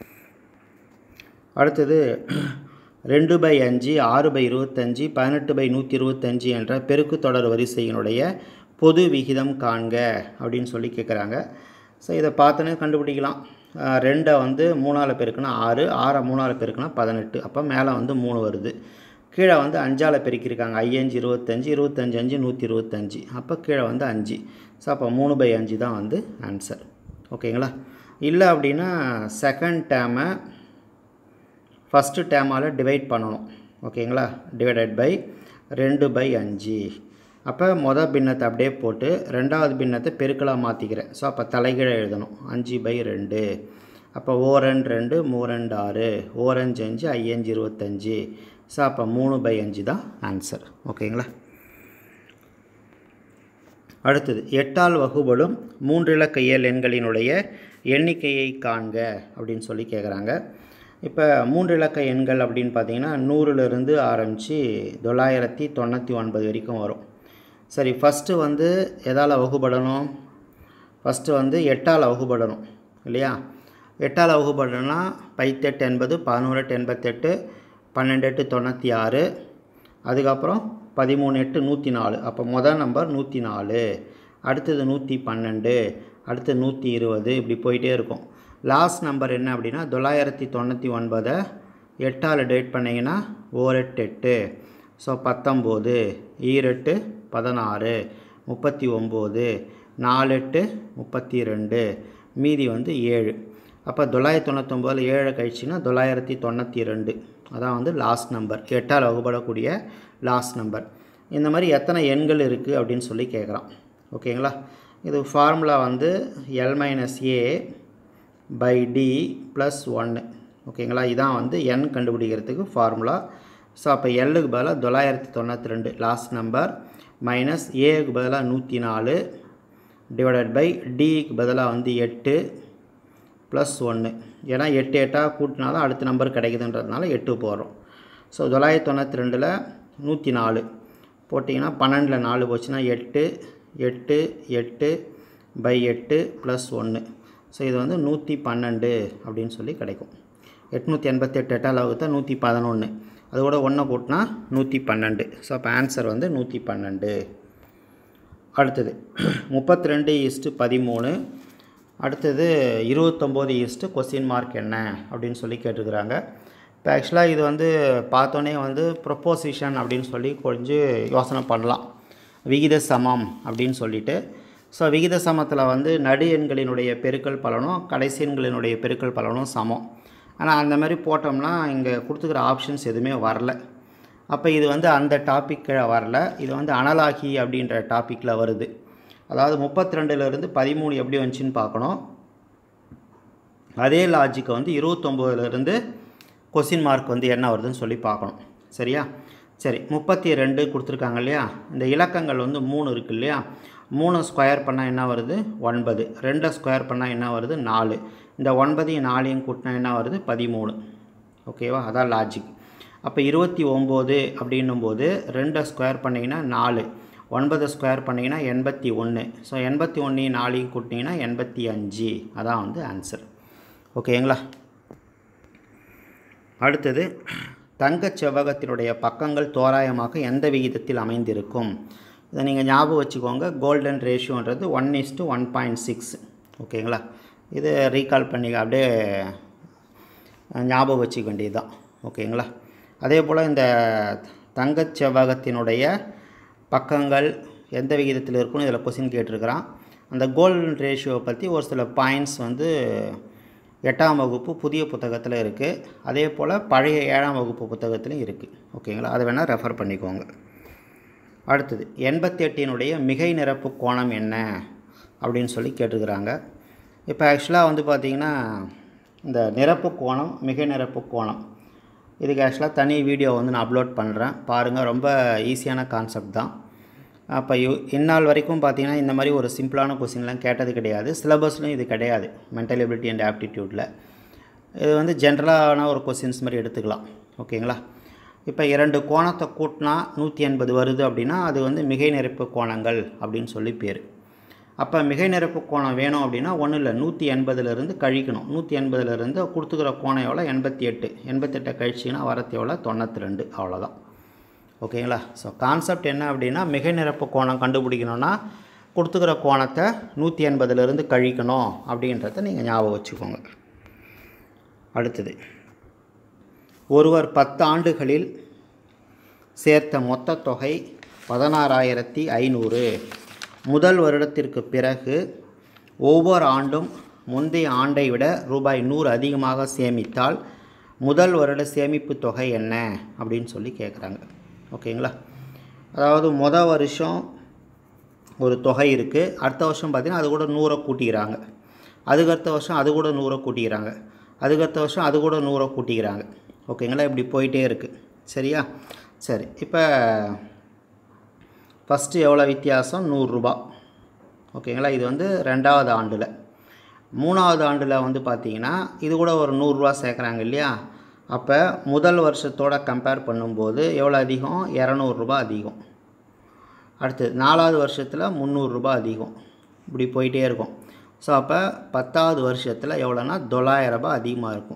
அடுத்தது ரெண்டு பை அஞ்சு ஆறு பை இருபத்தஞ்சி பதினெட்டு பை நூற்றி இருபத்தஞ்சி என்ற பெருக்கு தொடர் வரிசையினுடைய பொது விகிதம் காண்க அப்படின்னு சொல்லி கேட்குறாங்க ஸோ இதை பார்த்தோன்னே கண்டுபிடிக்கலாம் அஹ் ரெண்டை வந்து மூணால் பெருக்குனா ஆறு ஆறை மூணால் பெருக்குனா பதினெட்டு அப்போ மேலே வந்து மூணு வருது கீழே வந்து அஞ்சால் பெருக்கியிருக்காங்க ஐயஞ்சு இருபத்தஞ்சி இருபத்தஞ்சு அஞ்சு நூற்றி இருபத்தஞ்சி அப்போ கீழே வந்து அஞ்சு ஸோ அப்போ மூணு பை அஞ்சு தான் வந்து ஆன்சர் ஓகேங்களா இல்லை அப்படின்னா செகண்ட் டேமை ஃபஸ்ட்டு டேமால் டிவைட் பண்ணணும் ஓகேங்களா டிவைடட் பை ரெண்டு பை அஞ்சு அப்போ மொதல் பின்னத்தை அப்படியே போட்டு ரெண்டாவது பின்னத்தை பெருக்கலாக மாற்றிக்கிறேன் ஸோ அப்போ தலைகீழ எழுதணும் அஞ்சு பை ரெண்டு அப்போ ஓரன் ரெண்டு மூரெண்டு ஆறு ஓரஞ்சு அஞ்சு ஐயஞ்சு இருபத்தஞ்சி ஸோ அப்போ மூணு பை அஞ்சு தான் ஆன்சர் ஓகேங்களா அடுத்தது எட்டால் வகுபடும் மூன்றிலக்க இயல் எண்களினுடைய எண்ணிக்கையை காண்க அப்படின்னு சொல்லி கேட்குறாங்க இப்போ மூன்று இலக்க எண்கள் அப்படின்னு பார்த்தீங்கன்னா நூறுலேருந்து ஆரம்பித்து தொள்ளாயிரத்தி தொண்ணூற்றி ஒன்பது வரைக்கும் வரும் சரி ஃபஸ்ட்டு வந்து எதால் வகுபடணும் ஃபஸ்ட்டு வந்து எட்டால் வகுபடணும் இல்லையா எட்டால் வகுபடணும்னா பைத்தெட்டு எண்பது பதினோரு எட்டு எண்பத்தெட்டு பன்னெண்டு எட்டு தொண்ணூற்றி ஆறு அதுக்கப்புறம் பதிமூணு எட்டு நூற்றி நாலு அப்போ மொதல் நம்பர் நூற்றி நாலு அடுத்தது நூற்றி பன்னெண்டு அடுத்து நூற்றி இருபது இப்படி போயிட்டே இருக்கும் லாஸ்ட் நம்பர் என்ன அப்படின்னா தொள்ளாயிரத்தி தொண்ணூற்றி ஒன்பதை எட்டால் டேட் பண்ணிங்கன்னா ஓரெட்டு எட்டு ஸோ பத்தொம்போது ஈரெட்டு பதினாறு முப்பத்தி ஒம்பது நாலெட்டு முப்பத்தி ரெண்டு மீதி வந்து ஏழு அப்போ தொள்ளாயிரத்தி தொண்ணூத்தொம்பதில் ஏழை கழிச்சுன்னா தொள்ளாயிரத்தி தொண்ணூற்றி ரெண்டு அதான் வந்து லாஸ்ட் நம்பர் எட்டால் வகுப்படக்கூடிய லாஸ்ட் நம்பர் இந்த மாதிரி எத்தனை எண்கள் இருக்குது அப்படின்னு சொல்லி கேட்குறான் ஓகேங்களா இது ஃபார்முலா வந்து L minus A by D plus ஒன்று ஓகேங்களா இதான் வந்து என் கண்டுபிடிக்கிறதுக்கு ஃபார்முலா ஸோ அப்போ எல்லுக்கு பதிலாக தொள்ளாயிரத்தி தொண்ணூற்றி ரெண்டு லாஸ்ட் நம்பர் மைனஸ் ஏக்கு பதிலாக நூற்றி நாலு டிவைடட் பை டிக்கு பதிலாக வந்து எட்டு ப்ளஸ் ஒன்று ஏன்னா எட்டு எட்டாக கூட்டினா தான் அடுத்த நம்பர் கிடைக்குதுன்றதுனால எட்டு போடுறோம் ஸோ தொள்ளாயிரத்தி தொண்ணூற்றி ரெண்டில் நூற்றி நாலு போட்டிங்கன்னா பன்னெண்டில் நாலு போச்சுன்னா எட்டு எட்டு எட்டு பை எட்டு ப்ளஸ் ஒன்று ஸோ இது வந்து நூற்றி பன்னெண்டு அப்படின்னு சொல்லி கிடைக்கும் எட்நூற்றி எண்பத்தெட்டு எட்டால் வகுத்தா நூற்றி பதினொன்று அதோட ஒன்றை கூட்டினா நூற்றி பன்னெண்டு ஸோ அப்போ ஆன்சர் வந்து நூற்றி பன்னெண்டு அடுத்தது முப்பத்தி ரெண்டு ஈஸ்ட்டு பதிமூணு அடுத்தது இருபத்தொம்போது ஈஸ்ட்டு கொஸ்டின் மார்க் என்ன அப்படின்னு சொல்லி கேட்டிருக்கிறாங்க இப்போ ஆக்சுவலாக இது வந்து பார்த்தோன்னே வந்து ப்ரொப்போசிஷன் அப்படின்னு சொல்லி கொஞ்சம் யோசனை பண்ணலாம் விகித சமம் அப்படின்னு சொல்லிட்டு ஸோ விகித சமத்தில் வந்து நடு எண்களினுடைய பெருக்கல் பலனும் கடைசி எண்களினுடைய பெருக்கல் பலனும் சமம் ஆனால் அந்த மாதிரி போட்டோம்னா இங்கே கொடுத்துக்கிற ஆப்ஷன்ஸ் எதுவுமே வரல அப்போ இது வந்து அந்த டாப்பிக்கில் வரல இது வந்து அனலாகி அப்படின்ற டாப்பிக்கில் வருது அதாவது முப்பத்தி ரெண்டுலேருந்து பதிமூணு எப்படி வந்துச்சுன்னு பார்க்கணும் அதே லாஜிக்கை வந்து இருபத்தொம்போதுலேருந்து கொஸ்டின் மார்க் வந்து என்ன வருதுன்னு சொல்லி பார்க்கணும் சரியா சரி முப்பத்தி ரெண்டு கொடுத்துருக்காங்க இல்லையா இந்த இலக்கங்கள் வந்து மூணு இருக்குது இல்லையா மூணு ஸ்கொயர் பண்ணால் என்ன வருது ஒன்பது ரெண்டை ஸ்கொயர் பண்ணால் என்ன வருது நாலு இந்த ஒன்பதையும் நாலையும் கூட்டினா என்ன வருது பதிமூணு ஓகேவா அதான் லாஜிக் அப்போ இருபத்தி ஒம்பது அப்படின்னும்போது ரெண்டை ஸ்கொயர் பண்ணிங்கன்னா நாலு ஒன்பதை ஸ்கொயர் பண்ணிங்கன்னா எண்பத்தி ஒன்று ஸோ எண்பத்தி ஒன்றையும் நாலையும் கூட்டிங்கன்னா எண்பத்தி அஞ்சு அதான் வந்து ஆன்சர் ஓகேங்களா அடுத்தது தங்கச் செவ்வகத்தினுடைய பக்கங்கள் தோராயமாக எந்த விகிதத்தில் அமைந்திருக்கும் இதை நீங்கள் ஞாபகம் வச்சுக்கோங்க கோல்டன் ரேஷியோன்றது one is to one point six ஓகேங்களா இது ரீகால் பண்ணி அப்படியே ஞாபகம் வச்சுக்க வேண்டியது தான் ஓகேங்களா அதே போல் இந்த தங்கச் செவ்வகத்தினுடைய பக்கங்கள் எந்த விகிதத்தில் இருக்குன்னு இதில் கொஸ்டின் கேட்டிருக்கிறான் அந்த கோல்டன் ரேஷியோவை பற்றி ஒரு சில பாயிண்ட்ஸ் வந்து எட்டாம் வகுப்பு புதிய புத்தகத்தில் இருக்குது அதே போல் பழைய ஏழாம் வகுப்பு புத்தகத்துலையும் இருக்குது ஓகேங்களா அதை வேணால் ரெஃபர் பண்ணிக்கோங்க அடுத்தது எண்பத்தெட்டினுடைய மிகை நிரப்பு கோணம் என்ன அப்படின்னு சொல்லி கேட்டிருக்கிறாங்க இப்போ ஆக்சுவலாக வந்து பார்த்திங்கன்னா இந்த நிரப்பு கோணம் மிகை நிரப்பு கோணம் இதுக்கு ஆக்சுவலாக தனி வீடியோ வந்து நான் அப்லோட் பண்ணுறேன் பாருங்கள் ரொம்ப ஈஸியான கான்செப்ட் தான் அப்போ யு இந்நாள் வரைக்கும் பார்த்தீங்கன்னா இந்த மாதிரி ஒரு சிம்பிளான கொஸ்டின்லாம் கேட்டது கிடையாது சிலபஸ்லையும் இது கிடையாது மென்டல் எபிலிட்டி அண்ட் ஆப்டிடியூட்டில் இது வந்து ஜென்ரலான ஒரு கொஸ்டின்ஸ் மாதிரி எடுத்துக்கலாம் ஓகேங்களா இப்போ இரண்டு கோணத்தை கூட்டினா நூற்றி எண்பது வருது அப்படின்னா அது வந்து மிகை நிரப்பு கோணங்கள் அப்படின்னு சொல்லி பேர் அப்போ மிகை நிரப்பு கோணம் வேணும் அப்படின்னா ஒன்றும் இல்லை நூற்றி எண்பதுலேருந்து கழிக்கணும் நூற்றி எண்பதுலேருந்து கொடுத்துக்கிற கோணம் எவ்வளோ எண்பத்தி எட்டு எண்பத்தெட்டை கழிச்சிங்கன்னா வரது எவ்வளோ தொண்ணூற்றி ரெண்டு அவ்வளோதான் ஓகேங்களா ஸோ கான்செப்ட் என்ன அப்படின்னா மிகை நிரப்பு கோணம் கண்டுபிடிக்கணும்னா கொடுத்துக்கிற கோணத்தை நூற்றி எண்பதுலேருந்து கழிக்கணும் அப்படின்றத நீங்கள் ஞாபகம் வச்சுக்கோங்க அடுத்தது ஒருவர் பத்து ஆண்டுகளில் சேர்த்த மொத்த தொகை பதினாறாயிரத்தி ஐநூறு முதல் வருடத்திற்கு பிறகு ஒவ்வொரு ஆண்டும் முந்தைய ஆண்டை விட ரூபாய் நூறு அதிகமாக சேமித்தால் முதல் வருட சேமிப்பு தொகை என்ன அப்படின்னு சொல்லி கேட்குறாங்க ஓகேங்களா அதாவது மொதல் வருஷம் ஒரு தொகை இருக்குது அடுத்த வருஷம் பார்த்திங்கன்னா அது கூட நூறை கூட்டிக்கிறாங்க அதுக்கடுத்த வருஷம் அது கூட நூறை கூட்டிக்கிறாங்க அதுக்கடுத்த வருஷம் அது கூட நூறை கூட்டிக்கிறாங்க ஓகேங்களா இப்படி போயிட்டே இருக்குது சரியா சரி இப்போ ஃபஸ்ட்டு எவ்வளோ வித்தியாசம் நூறுரூபா ஓகேங்களா இது வந்து ரெண்டாவது ஆண்டில் மூணாவது ஆண்டில் வந்து பார்த்திங்கன்னா இது கூட ஒரு நூறுரூவா சேர்க்குறாங்க இல்லையா அப்போ முதல் வருஷத்தோட கம்பேர் பண்ணும்போது எவ்வளோ அதிகம் இரநூறுபா அதிகம் அடுத்தது நாலாவது வருஷத்தில் முந்நூறுரூபா அதிகம் இப்படி போயிட்டே இருக்கும் ஸோ அப்போ பத்தாவது வருஷத்தில் எவ்வளோன்னா தொள்ளாயிரரூபா அதிகமாக இருக்கும்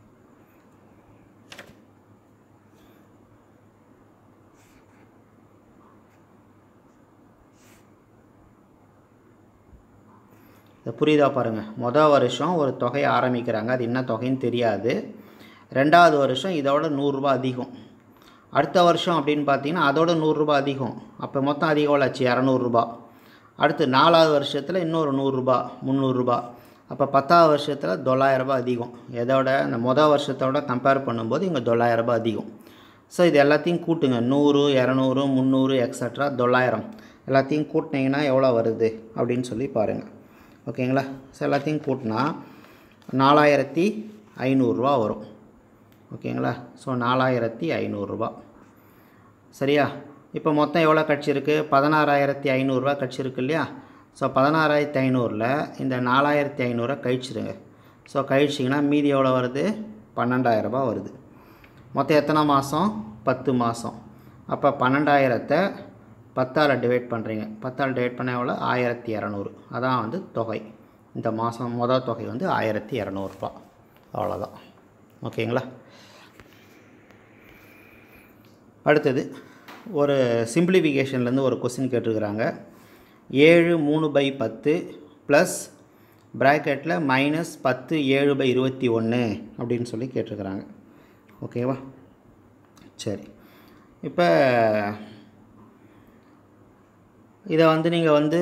இதை புரியுதா பாருங்கள் மொதல் வருஷம் ஒரு தொகையை ஆரம்பிக்கிறாங்க அது என்ன தொகைன்னு தெரியாது ரெண்டாவது வருஷம் இதோட நூறுரூபா அதிகம் அடுத்த வருஷம் அப்படின்னு பார்த்தீங்கன்னா அதோட நூறுரூபா அதிகம் அப்போ மொத்தம் அதிகம் எவ்வளோ ஆச்சு இரநூறுபா அடுத்து நாலாவது வருஷத்தில் இன்னொரு நூறுரூபா முந்நூறுரூபா அப்போ பத்தாவது வருஷத்தில் தொள்ளாயிரரூபா அதிகம் எதோட அந்த மொதல் வருஷத்தோட கம்பேர் பண்ணும்போது இங்கே தொள்ளாயிரரூபா அதிகம் ஸோ இது எல்லாத்தையும் கூட்டுங்க நூறு இரநூறு முந்நூறு எக்ஸட்ரா தொள்ளாயிரம் எல்லாத்தையும் கூட்டினீங்கன்னா எவ்வளோ வருது அப்படின்னு சொல்லி பாருங்கள் ஓகேங்களா ஸோ எல்லாத்தையும் கூட்டினா நாலாயிரத்தி ஐநூறுரூவா வரும் ஓகேங்களா ஸோ நாலாயிரத்தி ஐநூறுரூபா சரியா இப்போ மொத்தம் எவ்வளோ கிடச்சிருக்கு பதினாறாயிரத்தி ஐநூறுரூவா கிடச்சிருக்கு இல்லையா ஸோ பதினாறாயிரத்தி ஐநூறில் இந்த நாலாயிரத்தி ஐநூறுரூவா கழிச்சிருங்க ஸோ கழிச்சிங்கன்னா மீதி எவ்வளோ வருது பன்னெண்டாயிரரூபா வருது மொத்தம் எத்தனை மாதம் பத்து மாதம் அப்போ பன்னெண்டாயிரத்தை பத்தால் டிவைட் பண்ணுறீங்க பத்தால் டிவைட் பண்ண எவ்வளோ ஆயிரத்தி இரநூறு அதான் வந்து தொகை இந்த மாதம் மொதல் தொகை வந்து ஆயிரத்தி இரநூறுபா அவ்வளோதான் ஓகேங்களா அடுத்தது ஒரு சிம்பிளிஃபிகேஷன்லேருந்து ஒரு கொஸ்டின் கேட்டிருக்கிறாங்க ஏழு மூணு பை பத்து ப்ளஸ் ப்ராக்கெட்டில் மைனஸ் பத்து ஏழு பை இருபத்தி ஒன்று அப்படின்னு சொல்லி கேட்டிருக்கிறாங்க ஓகேவா சரி இப்போ இதை வந்து நீங்கள் வந்து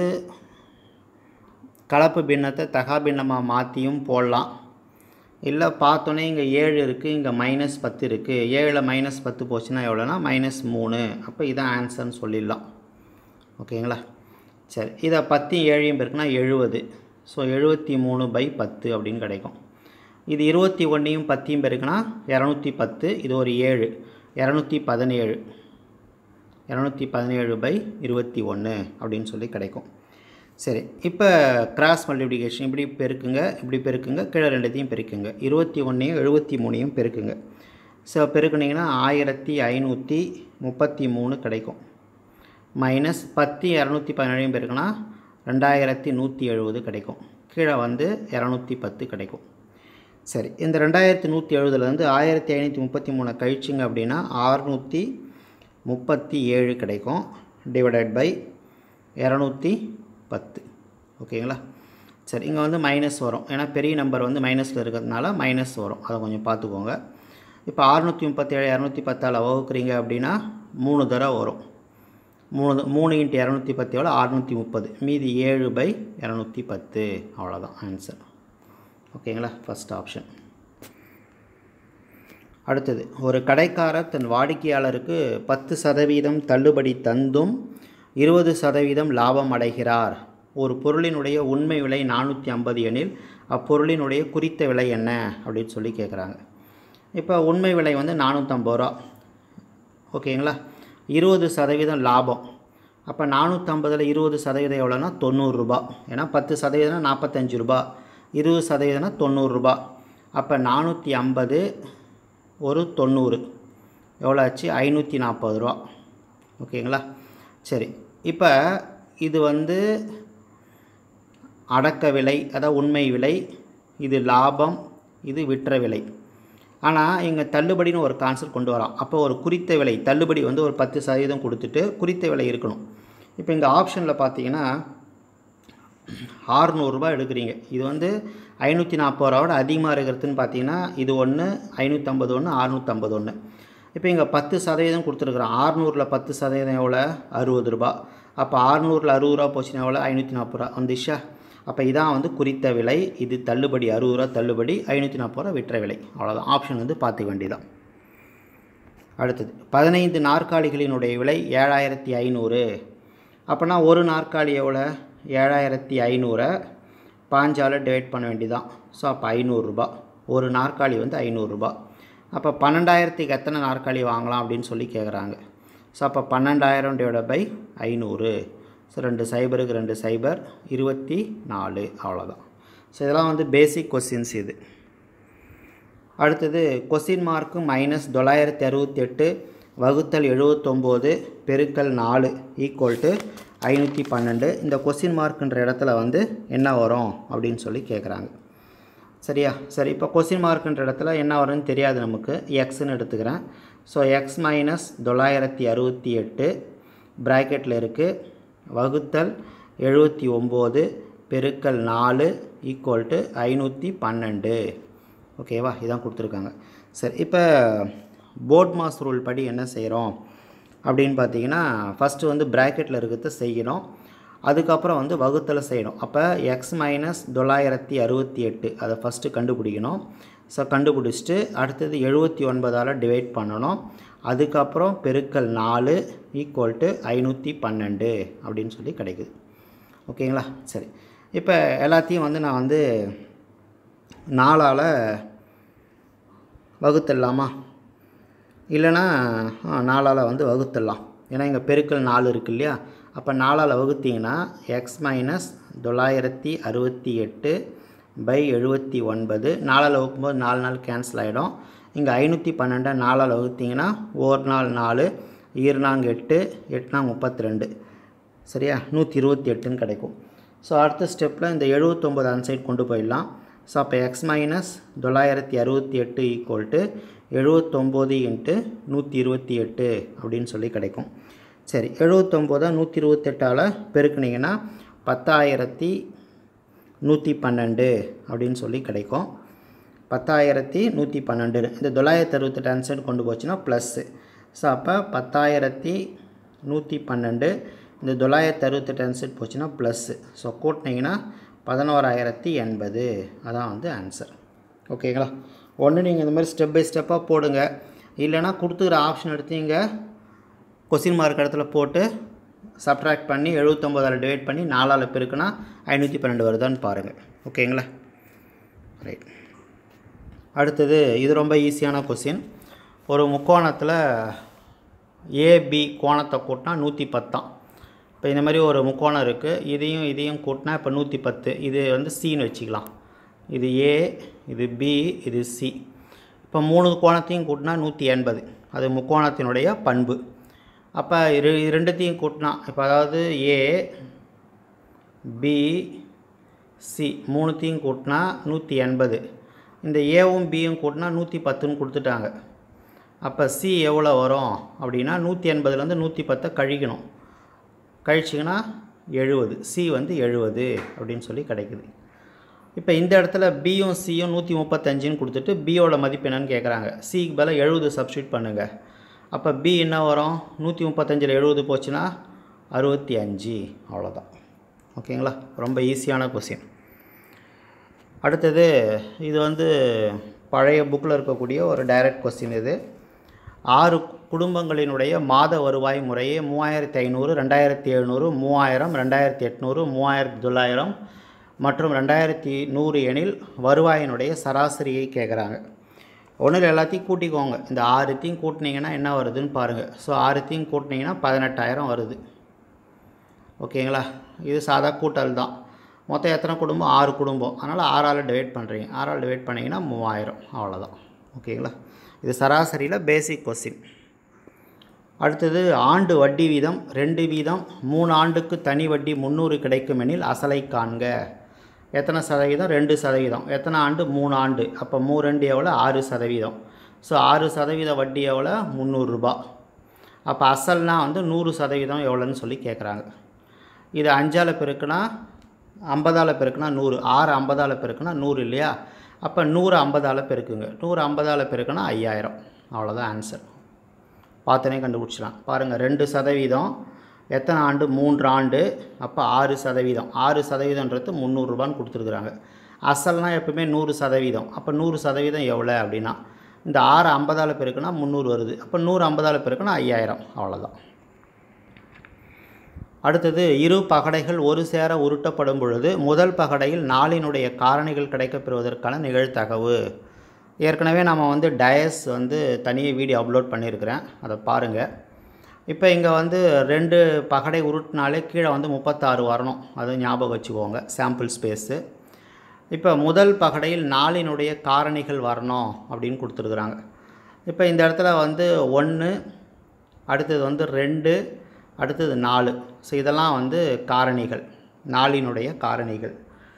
கலப்பு பின்னத்தை தகா பின்னமாக மாற்றியும் போடலாம் இல்லை பார்த்தோன்னே இங்கே ஏழு இருக்குது இங்கே மைனஸ் பத்து இருக்குது ஏழில் மைனஸ் பத்து போச்சுன்னா எவ்வளோனா மைனஸ் மூணு அப்போ இதான் ஆன்சர்னு சொல்லிடலாம் ஓகேங்களா சரி இதை பத்தையும் ஏழையும் பெருக்குனா எழுபது ஸோ எழுபத்தி மூணு பை பத்து அப்படின்னு கிடைக்கும் இது இருபத்தி ஒன்றையும் பத்தையும் பெருக்குனா இரநூத்தி பத்து இது ஒரு ஏழு இரநூத்தி பதினேழு இரநூத்தி பதினேழு பை இருபத்தி ஒன்று அப்படின்னு சொல்லி கிடைக்கும் சரி இப்போ கிராஸ் மல்டிப்ளிகேஷன் இப்படி பெருக்குங்க இப்படி பெருக்குங்க கீழே ரெண்டுத்தையும் பெருக்குங்க இருபத்தி ஒன்றையும் எழுபத்தி மூணையும் பெருக்குங்க ஸோ பெருக்குனிங்கன்னா ஆயிரத்தி ஐநூற்றி முப்பத்தி மூணு கிடைக்கும் மைனஸ் பத்து இரநூத்தி பதினேழையும் பெருக்குனா ரெண்டாயிரத்தி நூற்றி எழுபது கிடைக்கும் கீழே வந்து இரநூத்தி பத்து கிடைக்கும் சரி இந்த ரெண்டாயிரத்தி நூற்றி எழுபதுலேருந்து ஆயிரத்தி ஐநூற்றி முப்பத்தி மூணு கழிச்சிங்க அப்படின்னா ஆறுநூற்றி முப்பத்தி ஏழு கிடைக்கும் டிவைடட் பை இரநூத்தி பத்து ஓகேங்களா சரி இங்கே வந்து மைனஸ் வரும் ஏன்னா பெரிய நம்பர் வந்து மைனஸில் இருக்கிறதுனால மைனஸ் வரும் அதை கொஞ்சம் பார்த்துக்கோங்க இப்போ அறுநூற்றி முப்பத்தேழு இரநூத்தி பத்தால் வகுக்குறீங்க அப்படின்னா மூணு தடவை வரும் மூணு மூணு இன்ட்டு இரநூத்தி பத்து எவ்வளோ அறுநூற்றி முப்பது மீதி ஏழு பை இரநூத்தி பத்து அவ்வளோதான் ஆன்சர் ஓகேங்களா ஃபஸ்ட் ஆப்ஷன் அடுத்தது ஒரு கடைக்காரர் தன் வாடிக்கையாளருக்கு பத்து சதவீதம் தள்ளுபடி தந்தும் இருபது சதவீதம் லாபம் அடைகிறார் ஒரு பொருளினுடைய உண்மை விலை நானூற்றி ஐம்பது எனில் அப்பொருளினுடைய குறித்த விலை என்ன அப்படின்னு சொல்லி கேட்குறாங்க இப்போ உண்மை விலை வந்து நானூற்றம்பது ரூபா ஓகேங்களா இருபது சதவீதம் லாபம் அப்போ நானூற்றம்பதில் இருபது சதவீதம் எவ்வளோனா தொண்ணூறுரூபா ஏன்னா பத்து சதவீதம்னா நாற்பத்தஞ்சு ரூபா இருபது சதவீதம்னா தொண்ணூறுரூபா அப்போ நானூற்றி ஐம்பது ஒரு தொண்ணூறு எவ்வளோ ஆச்சு ஐநூற்றி நாற்பது ரூபா ஓகேங்களா சரி இப்போ இது வந்து அடக்க விலை அதாவது உண்மை விலை இது லாபம் இது விற்ற விலை ஆனால் இங்கே தள்ளுபடின்னு ஒரு கான்செப்ட் கொண்டு வரோம் அப்போ ஒரு குறித்த விலை தள்ளுபடி வந்து ஒரு பத்து சதவீதம் கொடுத்துட்டு குறித்த விலை இருக்கணும் இப்போ இங்கே ஆப்ஷனில் பார்த்தீங்கன்னா ஆறுநூறுரூபா எடுக்கிறீங்க இது வந்து ஐநூற்றி நாற்பது ரூபாவோட அதிகமாக இருக்கிறதுன்னு பார்த்தீங்கன்னா இது ஒன்று ஐநூற்றம்பது ஒன்று அறுநூற்றம்பது ஒன்று இப்போ இங்கே பத்து சதவீதம் கொடுத்துருக்குறோம் ஆறுநூறில் பத்து சதவீதம் எவ்வளோ அறுபது ரூபா அப்போ ஆறுநூறில் அறுபது ரூபா போச்சுன்னா எவ்வளோ ஐநூற்றி நாற்பது ரூபா வந்துச்சா அப்போ இதான் வந்து குறித்த விலை இது தள்ளுபடி அறுபது ரூபா தள்ளுபடி ஐநூற்றி நாற்பது ரூபா விற்ற விலை அவ்வளோதான் ஆப்ஷன் வந்து பார்த்துக்க வேண்டியதான் அடுத்தது பதினைந்து நாற்காலிகளினுடைய விலை ஏழாயிரத்தி ஐநூறு அப்போனா ஒரு நாற்காலி எவ்வளோ ஏழாயிரத்தி ஐநூறை பாஞ்சால் டிவைட் பண்ண வேண்டியதான் ஸோ அப்போ ஐநூறுரூபா ஒரு நாற்காலி வந்து ஐநூறுரூபா அப்போ பன்னெண்டாயிரத்துக்கு எத்தனை நாற்காலி வாங்கலாம் அப்படின்னு சொல்லி கேட்குறாங்க ஸோ அப்போ பன்னெண்டாயிரம் டிவைட் பை ஐநூறு ஸோ ரெண்டு சைபருக்கு ரெண்டு சைபர் இருபத்தி நாலு அவ்வளோதான் ஸோ இதெல்லாம் வந்து பேசிக் கொஸ்டின்ஸ் இது அடுத்தது கொஸ்டின் மார்க்கு மைனஸ் தொள்ளாயிரத்தி அறுபத்தி எட்டு வகுத்தல் எழுபத்தொம்போது பெருக்கல் நாலு ஈக்குவல் டு ஐநூற்றி பன்னெண்டு இந்த கொஸ்டின் மார்க்குன்ற இடத்துல வந்து என்ன வரும் அப்படின்னு சொல்லி கேட்குறாங்க சரியா சரி இப்போ கொஸ்டின் மார்க்குன்ற இடத்துல என்ன வரும்னு தெரியாது நமக்கு எக்ஸ்ன்னு எடுத்துக்கிறேன் ஸோ எக்ஸ் மைனஸ் தொள்ளாயிரத்தி அறுபத்தி எட்டு ப்ராக்கெட்டில் இருக்குது வகுத்தல் எழுபத்தி ஒம்பது பெருக்கல் நாலு ஈக்குவல் டு ஐநூற்றி பன்னெண்டு ஓகேவா இதான் கொடுத்துருக்காங்க சரி இப்போ போர்ட் மாஸ் ரூல் படி என்ன செய்கிறோம் அப்படின்னு பார்த்தீங்கன்னா ஃபஸ்ட்டு வந்து ப்ராக்கெட்டில் இருக்கிறத செய்யணும் அதுக்கப்புறம் வந்து வகுத்தலை செய்யணும் அப்போ எக்ஸ் மைனஸ் தொள்ளாயிரத்தி அறுபத்தி எட்டு அதை ஃபஸ்ட்டு கண்டுபிடிக்கணும் ஸோ கண்டுபிடிச்சிட்டு அடுத்தது எழுபத்தி ஒன்பதால் டிவைட் பண்ணணும் அதுக்கப்புறம் பெருக்கல் நாலு ஈக்குவல் டு ஐநூற்றி பன்னெண்டு அப்படின்னு சொல்லி கிடைக்குது ஓகேங்களா சரி இப்போ எல்லாத்தையும் வந்து நான் வந்து நாலால் வகுத்துடலாமா இல்லைனா நாலால் வந்து வகுத்துடலாம் ஏன்னா இங்கே பெருக்கல் நாலு இருக்கு இல்லையா அப்போ நாலால் வகுத்தீங்கன்னா எக்ஸ் மைனஸ் தொள்ளாயிரத்தி அறுபத்தி எட்டு பை எழுபத்தி ஒன்பது நாலால் வகுக்கும்போது நாலு நாள் கேன்சல் ஆகிடும் இங்கே ஐநூற்றி பன்னெண்டை நாலால் வகுத்தீங்கன்னா ஒரு நாள் நாலு ஈர்னாங்க எட்டு எட்டுனாங்க முப்பத்தி ரெண்டு சரியா நூற்றி இருபத்தி எட்டுன்னு கிடைக்கும் ஸோ அடுத்த ஸ்டெப்பில் இந்த எழுபத்தொம்பது அன்சைட் கொண்டு போயிடலாம் ஸோ அப்போ எக்ஸ் மைனஸ் தொள்ளாயிரத்தி அறுபத்தி எட்டு ஈக்குவல் டு எழுபத்தொம்போது இன்ட்டு நூற்றி இருபத்தி எட்டு அப்படின்னு சொல்லி கிடைக்கும் சரி எழுபத்தொம்போதை நூற்றி இருபத்தெட்டால் பெருக்குனிங்கன்னா பத்தாயிரத்தி நூற்றி பன்னெண்டு அப்படின்னு சொல்லி கிடைக்கும் பத்தாயிரத்தி நூற்றி பன்னெண்டு இந்த தொள்ளாயிரத்தி அறுபத்தெட்டு ஆன்சர் கொண்டு போச்சுன்னா ப்ளஸ்ஸு ஸோ அப்போ பத்தாயிரத்தி நூற்றி பன்னெண்டு இந்த தொள்ளாயிரத்தி அறுபத்தெட்டு ஆன்சர் போச்சுன்னா ப்ளஸ்ஸு ஸோ கூட்டினீங்கன்னா பதினோராயிரத்தி எண்பது அதான் வந்து ஆன்சர் ஓகேங்களா ஒன்று நீங்கள் இந்த மாதிரி ஸ்டெப் பை ஸ்டெப்பாக போடுங்க இல்லைனா கொடுத்துக்கிற ஆப்ஷன் எடுத்தீங்க கொஸ்டின் மார்க் இடத்துல போட்டு சப்ட்ராக்ட் பண்ணி எழுபத்தொம்போதால் டிவைட் பண்ணி நாலால் பெருக்குனா ஐநூற்றி பன்னெண்டு வருதான்னு பாருங்கள் ஓகேங்களா ரைட் அடுத்தது இது ரொம்ப ஈஸியான கொஸ்டின் ஒரு முக்கோணத்தில் ஏபி கோணத்தை கூட்டினா நூற்றி பத்தாம் இப்போ இந்த மாதிரி ஒரு முக்கோணம் இருக்குது இதையும் இதையும் கூட்டினா இப்போ நூற்றி பத்து இது வந்து சின்னு வச்சுக்கலாம் இது ஏ இது பி இது சி இப்போ மூணு கோணத்தையும் கூட்டினா நூற்றி எண்பது அது முக்கோணத்தினுடைய பண்பு அப்போ இரு ரெண்டுத்தையும் கூட்டினா இப்போ அதாவது ஏ பி சி மூணுத்தையும் கூட்டினா நூற்றி எண்பது இந்த ஏவும் பியும் கூட்டினா நூற்றி பத்துன்னு கொடுத்துட்டாங்க அப்போ சி எவ்வளோ வரும் அப்படின்னா நூற்றி எண்பதுலேருந்து நூற்றி பத்தை கழிக்கணும் கழிச்சிங்கன்னா எழுபது சி வந்து எழுபது அப்படின்னு சொல்லி கிடைக்குது இப்போ இந்த இடத்துல பியும் சியும் நூற்றி முப்பத்தஞ்சுன்னு கொடுத்துட்டு பியோட மதிப்பு என்னன்னு கேட்குறாங்க சிக்கு பதிலாக எழுபது சப்ஸ்டியூட் பண்ணுங்கள் அப்போ பி என்ன வரும் நூற்றி முப்பத்தஞ்சில் எழுபது போச்சுன்னா அறுபத்தி அஞ்சு அவ்வளோதான் ஓகேங்களா ரொம்ப ஈஸியான கொஸ்டின் அடுத்தது இது வந்து பழைய புக்கில் இருக்கக்கூடிய ஒரு டைரக்ட் கொஸ்டின் இது ஆறு குடும்பங்களினுடைய மாத வருவாய் முறையே மூவாயிரத்தி ஐநூறு ரெண்டாயிரத்தி எழுநூறு மூவாயிரம் ரெண்டாயிரத்தி எட்நூறு மூவாயிரத்தி தொள்ளாயிரம் மற்றும் ரெண்டாயிரத்தி நூறு எனில் வருவாயினுடைய சராசரியை கேட்குறாங்க ஒன்றில் எல்லாத்தையும் கூட்டிக்கோங்க இந்த ஆறுத்தையும் கூட்டினீங்கன்னா என்ன வருதுன்னு பாருங்கள் ஸோ ஆறுத்தையும் கூட்டினீங்கன்னா பதினெட்டாயிரம் வருது ஓகேங்களா இது சாதா கூட்டல் தான் மொத்தம் எத்தனை குடும்பம் ஆறு குடும்பம் அதனால் ஆறால் டிவைட் பண்ணுறீங்க ஆறால் டிவைட் பண்ணிங்கன்னா மூவாயிரம் அவ்வளோதான் ஓகேங்களா இது சராசரியில் பேசிக் கொஸ்டின் அடுத்தது ஆண்டு வட்டி வீதம் ரெண்டு வீதம் மூணு ஆண்டுக்கு தனி வட்டி முந்நூறு கிடைக்கும் எனில் அசலை காண்க எத்தனை சதவீதம் ரெண்டு சதவீதம் எத்தனை ஆண்டு மூணு ஆண்டு அப்போ மூ ரெண்டு எவ்வளோ ஆறு சதவீதம் ஸோ ஆறு சதவீத வட்டி எவ்வளோ முந்நூறுரூபா அப்போ அசல்னா வந்து நூறு சதவீதம் எவ்வளோன்னு சொல்லி கேட்குறாங்க இது அஞ்சால் பெருக்குனா ஐம்பதால் பெருக்குனா நூறு ஆறு ஐம்பதால் பெருக்குனா நூறு இல்லையா அப்போ நூறு ஐம்பதால் பெருக்குங்க நூறு ஐம்பதால் பெருக்குனா ஐயாயிரம் அவ்வளோதான் ஆன்சர் பார்த்தனே கண்டுபிடிச்சிடலாம் பாருங்கள் ரெண்டு சதவீதம் எத்தனை ஆண்டு மூன்று ஆண்டு அப்போ ஆறு சதவீதம் ஆறு சதவீதன்றது முந்நூறுரூபான்னு கொடுத்துருக்குறாங்க அசல்னால் எப்பவுமே நூறு சதவீதம் அப்போ நூறு சதவீதம் எவ்வளோ அப்படின்னா இந்த ஆறு ஐம்பதால் பெருக்குனா முந்நூறு வருது அப்போ நூறு ஐம்பதால் பெருக்குனா ஐயாயிரம் அவ்வளோதான் அடுத்தது இரு பகடைகள் ஒரு சேர உருட்டப்படும் பொழுது முதல் பகடையில் நாளினுடைய காரணிகள் கிடைக்கப்பெறுவதற்கான நிகழ்தகவு ஏற்கனவே நம்ம வந்து டயஸ் வந்து தனியாக வீடியோ அப்லோட் பண்ணியிருக்கிறேன் அதை பாருங்கள் இப்போ இங்கே வந்து ரெண்டு பகடை உருட்டினாலே கீழே வந்து முப்பத்தாறு வரணும் அது ஞாபகம் வச்சுக்கோங்க சாம்பிள் ஸ்பேஸு இப்போ முதல் பகடையில் நாளினுடைய காரணிகள் வரணும் அப்படின்னு கொடுத்துருக்குறாங்க இப்போ இந்த இடத்துல வந்து ஒன்று அடுத்தது வந்து ரெண்டு அடுத்தது நாலு ஸோ இதெல்லாம் வந்து காரணிகள் நாளினுடைய காரணிகள்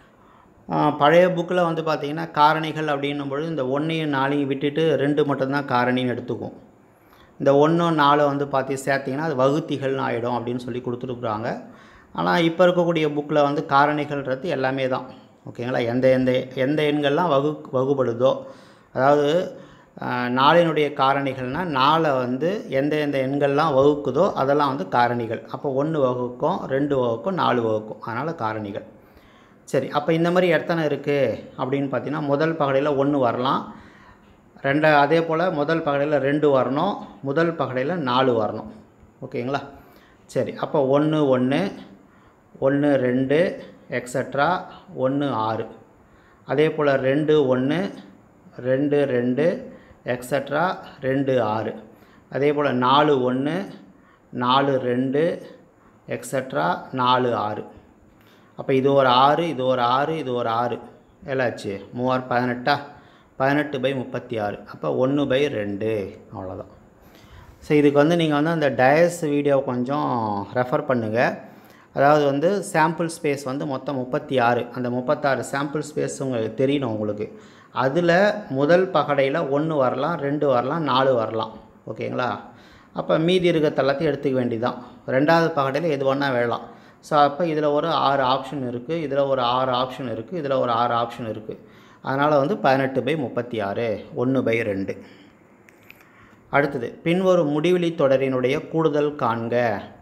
ஆ, பழைய புக்கில் வந்து பார்த்திங்கன்னா காரணிகள் அப்படின்னும் பொழுது இந்த ஒன்றையும் நாலையும் விட்டுட்டு ரெண்டு மட்டும்தான் காரணின்னு எடுத்துக்கும் இந்த ஒன்றும் நாலு வந்து பார்த்து சேர்த்திங்கன்னா அது வகுத்திகள்னு ஆகிடும் அப்படின்னு சொல்லி கொடுத்துருக்குறாங்க ஆனால் இப்போ இருக்கக்கூடிய புக்கில் வந்து காரணிகள்ன்றது எல்லாமே தான் ஓகேங்களா எந்த எந்த எந்த எண்கள்லாம் வகு வகுபடுதோ அதாவது ஆஹ், நாலினுடைய காரணிகள்னால் நாலை வந்து எந்த எந்த எண்கள்லாம் வகுக்குதோ அதெல்லாம் வந்து காரணிகள் அப்போ ஒன்று வகுக்கும் ரெண்டு வகுக்கும் நாலு வகுக்கும் அதனால் காரணிகள் சரி அப்போ இந்த மாதிரி எத்தனை இருக்குது அப்படின்னு பார்த்தீங்கன்னா முதல் பகடையில் ஒன்று வரலாம் ரெண்டு அதே போல் முதல் பகடையில் ரெண்டு வரணும் முதல் பகடையில் நாலு வரணும் ஓகேங்களா சரி அப்போ ஒன்று ஒன்று ஒன்று ரெண்டு எக்ஸட்ரா ஒன்று ஆறு அதே போல் ரெண்டு ஒன்று ரெண்டு ரெண்டு எக்ஸட்ரா ரெண்டு ஆறு அதே போல் நாலு ஒன்று நாலு ரெண்டு எக்ஸட்ரா நாலு ஆறு அப்போ இது ஒரு ஆறு இது ஒரு ஆறு இது ஒரு ஆறு எல்லாச்சு மூவாறு பதினெட்டா பதினெட்டு பை முப்பத்தி ஆறு அப்போ ஒன்று பை ரெண்டு அவ்வளோதான் ஸோ இதுக்கு வந்து நீங்கள் வந்து அந்த டயஸ் வீடியோ கொஞ்சம் ரெஃபர் பண்ணுங்கள் அதாவது வந்து சாம்பிள் ஸ்பேஸ் வந்து மொத்தம் முப்பத்தி ஆறு அந்த முப்பத்தாறு சாம்பிள் ஸ்பேஸ் உங்களுக்கு தெரியணும் உங்களுக்கு அதில் முதல் பகடையில் ஒன்று வரலாம் ரெண்டு வரலாம் நாலு வரலாம் ஓகேங்களா அப்போ மீதி இருக்கிறது எல்லாத்தையும் எடுத்துக்க வேண்டியதான் ரெண்டாவது பகடையில் எது வேணால் வேலாம் ஸோ அப்போ இதில் ஒரு ஆறு ஆப்ஷன் இருக்குது இதில் ஒரு ஆறு ஆப்ஷன் இருக்குது இதில் ஒரு ஆறு ஆப்ஷன் இருக்குது அதனால் வந்து பதினெட்டு பை முப்பத்தி ஆறு ஒன்று பை ரெண்டு அடுத்தது பின்வரும் முடிவெளி தொடரினுடைய கூடுதல் காண்க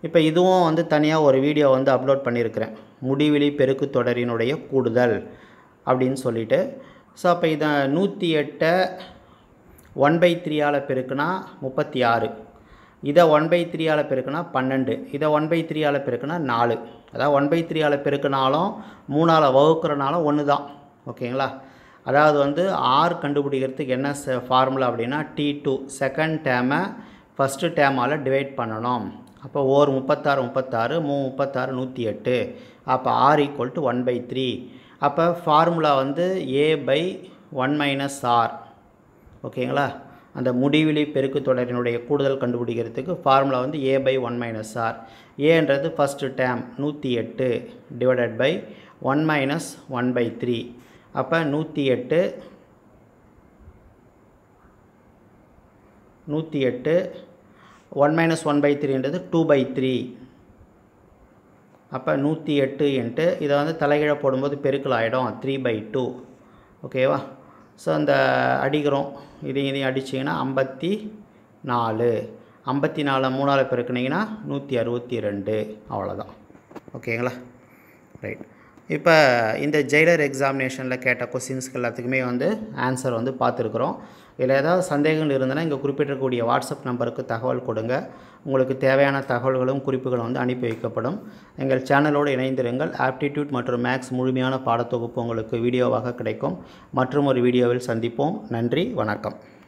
இப்போ இதுவும் வந்து தனியாக ஒரு வீடியோ வந்து அப்லோட் பண்ணியிருக்கிறேன் முடிவிலி பெருக்கு தொடரினுடைய கூடுதல் அப்படின்னு சொல்லிட்டு ஸோ அப்போ இதை நூற்றி எட்டை ஒன் பை த்ரீயால் பெருக்குனா முப்பத்தி ஆறு இதை ஒன் பை த்ரீயால் பெருக்குனா பன்னெண்டு இதை ஒன் பை த்ரீயால் பெருக்குனா நாலு அதாவது ஒன் பை த்ரீயால் பெருக்குனாலும் மூணால் வகுக்கிறனாலும் ஒன்று தான் ஓகேங்களா அதாவது வந்து ஆர் கண்டுபிடிக்கிறதுக்கு என்ன ஃபார்முலா அப்படின்னா டி டூ செகண்ட் டேமை ஃபஸ்ட்டு டேமால் டிவைட் பண்ணணும் அப்போ ஓர் முப்பத்தாறு முப்பத்தாறு மூ முப்பத்தாறு நூற்றி எட்டு அப்போ R equal to one by three அப்போ ஃபார்முலா வந்து A by one minus R ஓகேங்களா அந்த முடிவிலி பெருக்கு தொடரினுடைய கூடுதல் கண்டுபிடிக்கிறதுக்கு ஃபார்முலா வந்து A by one minus R ஏன்றது ஃபஸ்ட்டு டேம் நூற்றி எட்டு divided by one minus one by three அப்போ நூற்றி எட்டு நூற்றி எட்டு ஒன் மைனஸ் ஒன் பை த்ரீன்றது டூ பை த்ரீ அப்போ நூற்றி எட்டு இன்ட்டு இதை வந்து தலைகீழ போடும்போது பெருக்கல் ஆகிடும் த்ரீ பை டூ ஓகேவா ஸோ அந்த அடிக்கிறோம் இதையும் இதையும் அடிச்சிங்கன்னா ஐம்பத்தி நாலு ஐம்பத்தி நாலு மூணால் பெருக்குனிங்கன்னா நூற்றி அறுபத்தி ரெண்டு அவ்வளோதான் ஓகேங்களா ரைட் இப்போ இந்த ஜெயிலர் எக்ஸாமினேஷனில் கேட்ட கொஸ்டின்ஸ்க்கு எல்லாத்துக்குமே வந்து ஆன்சர் வந்து பார்த்துருக்குறோம் இதில் ஏதாவது சந்தேகங்கள் இருந்ததுன்னா இங்கே குறிப்பிட்டிருக்கக்கூடிய வாட்ஸ்அப் நம்பருக்கு தகவல் கொடுங்க உங்களுக்கு தேவையான தகவல்களும் குறிப்புகளும் வந்து அனுப்பி வைக்கப்படும் எங்கள் சேனலோடு இணைந்திருங்கள் ஆப்டிடியூட் மற்றும் மேக்ஸ் முழுமையான பாடத்தொகுப்பு உங்களுக்கு வீடியோவாக கிடைக்கும் மற்றும் ஒரு வீடியோவில் சந்திப்போம் நன்றி வணக்கம்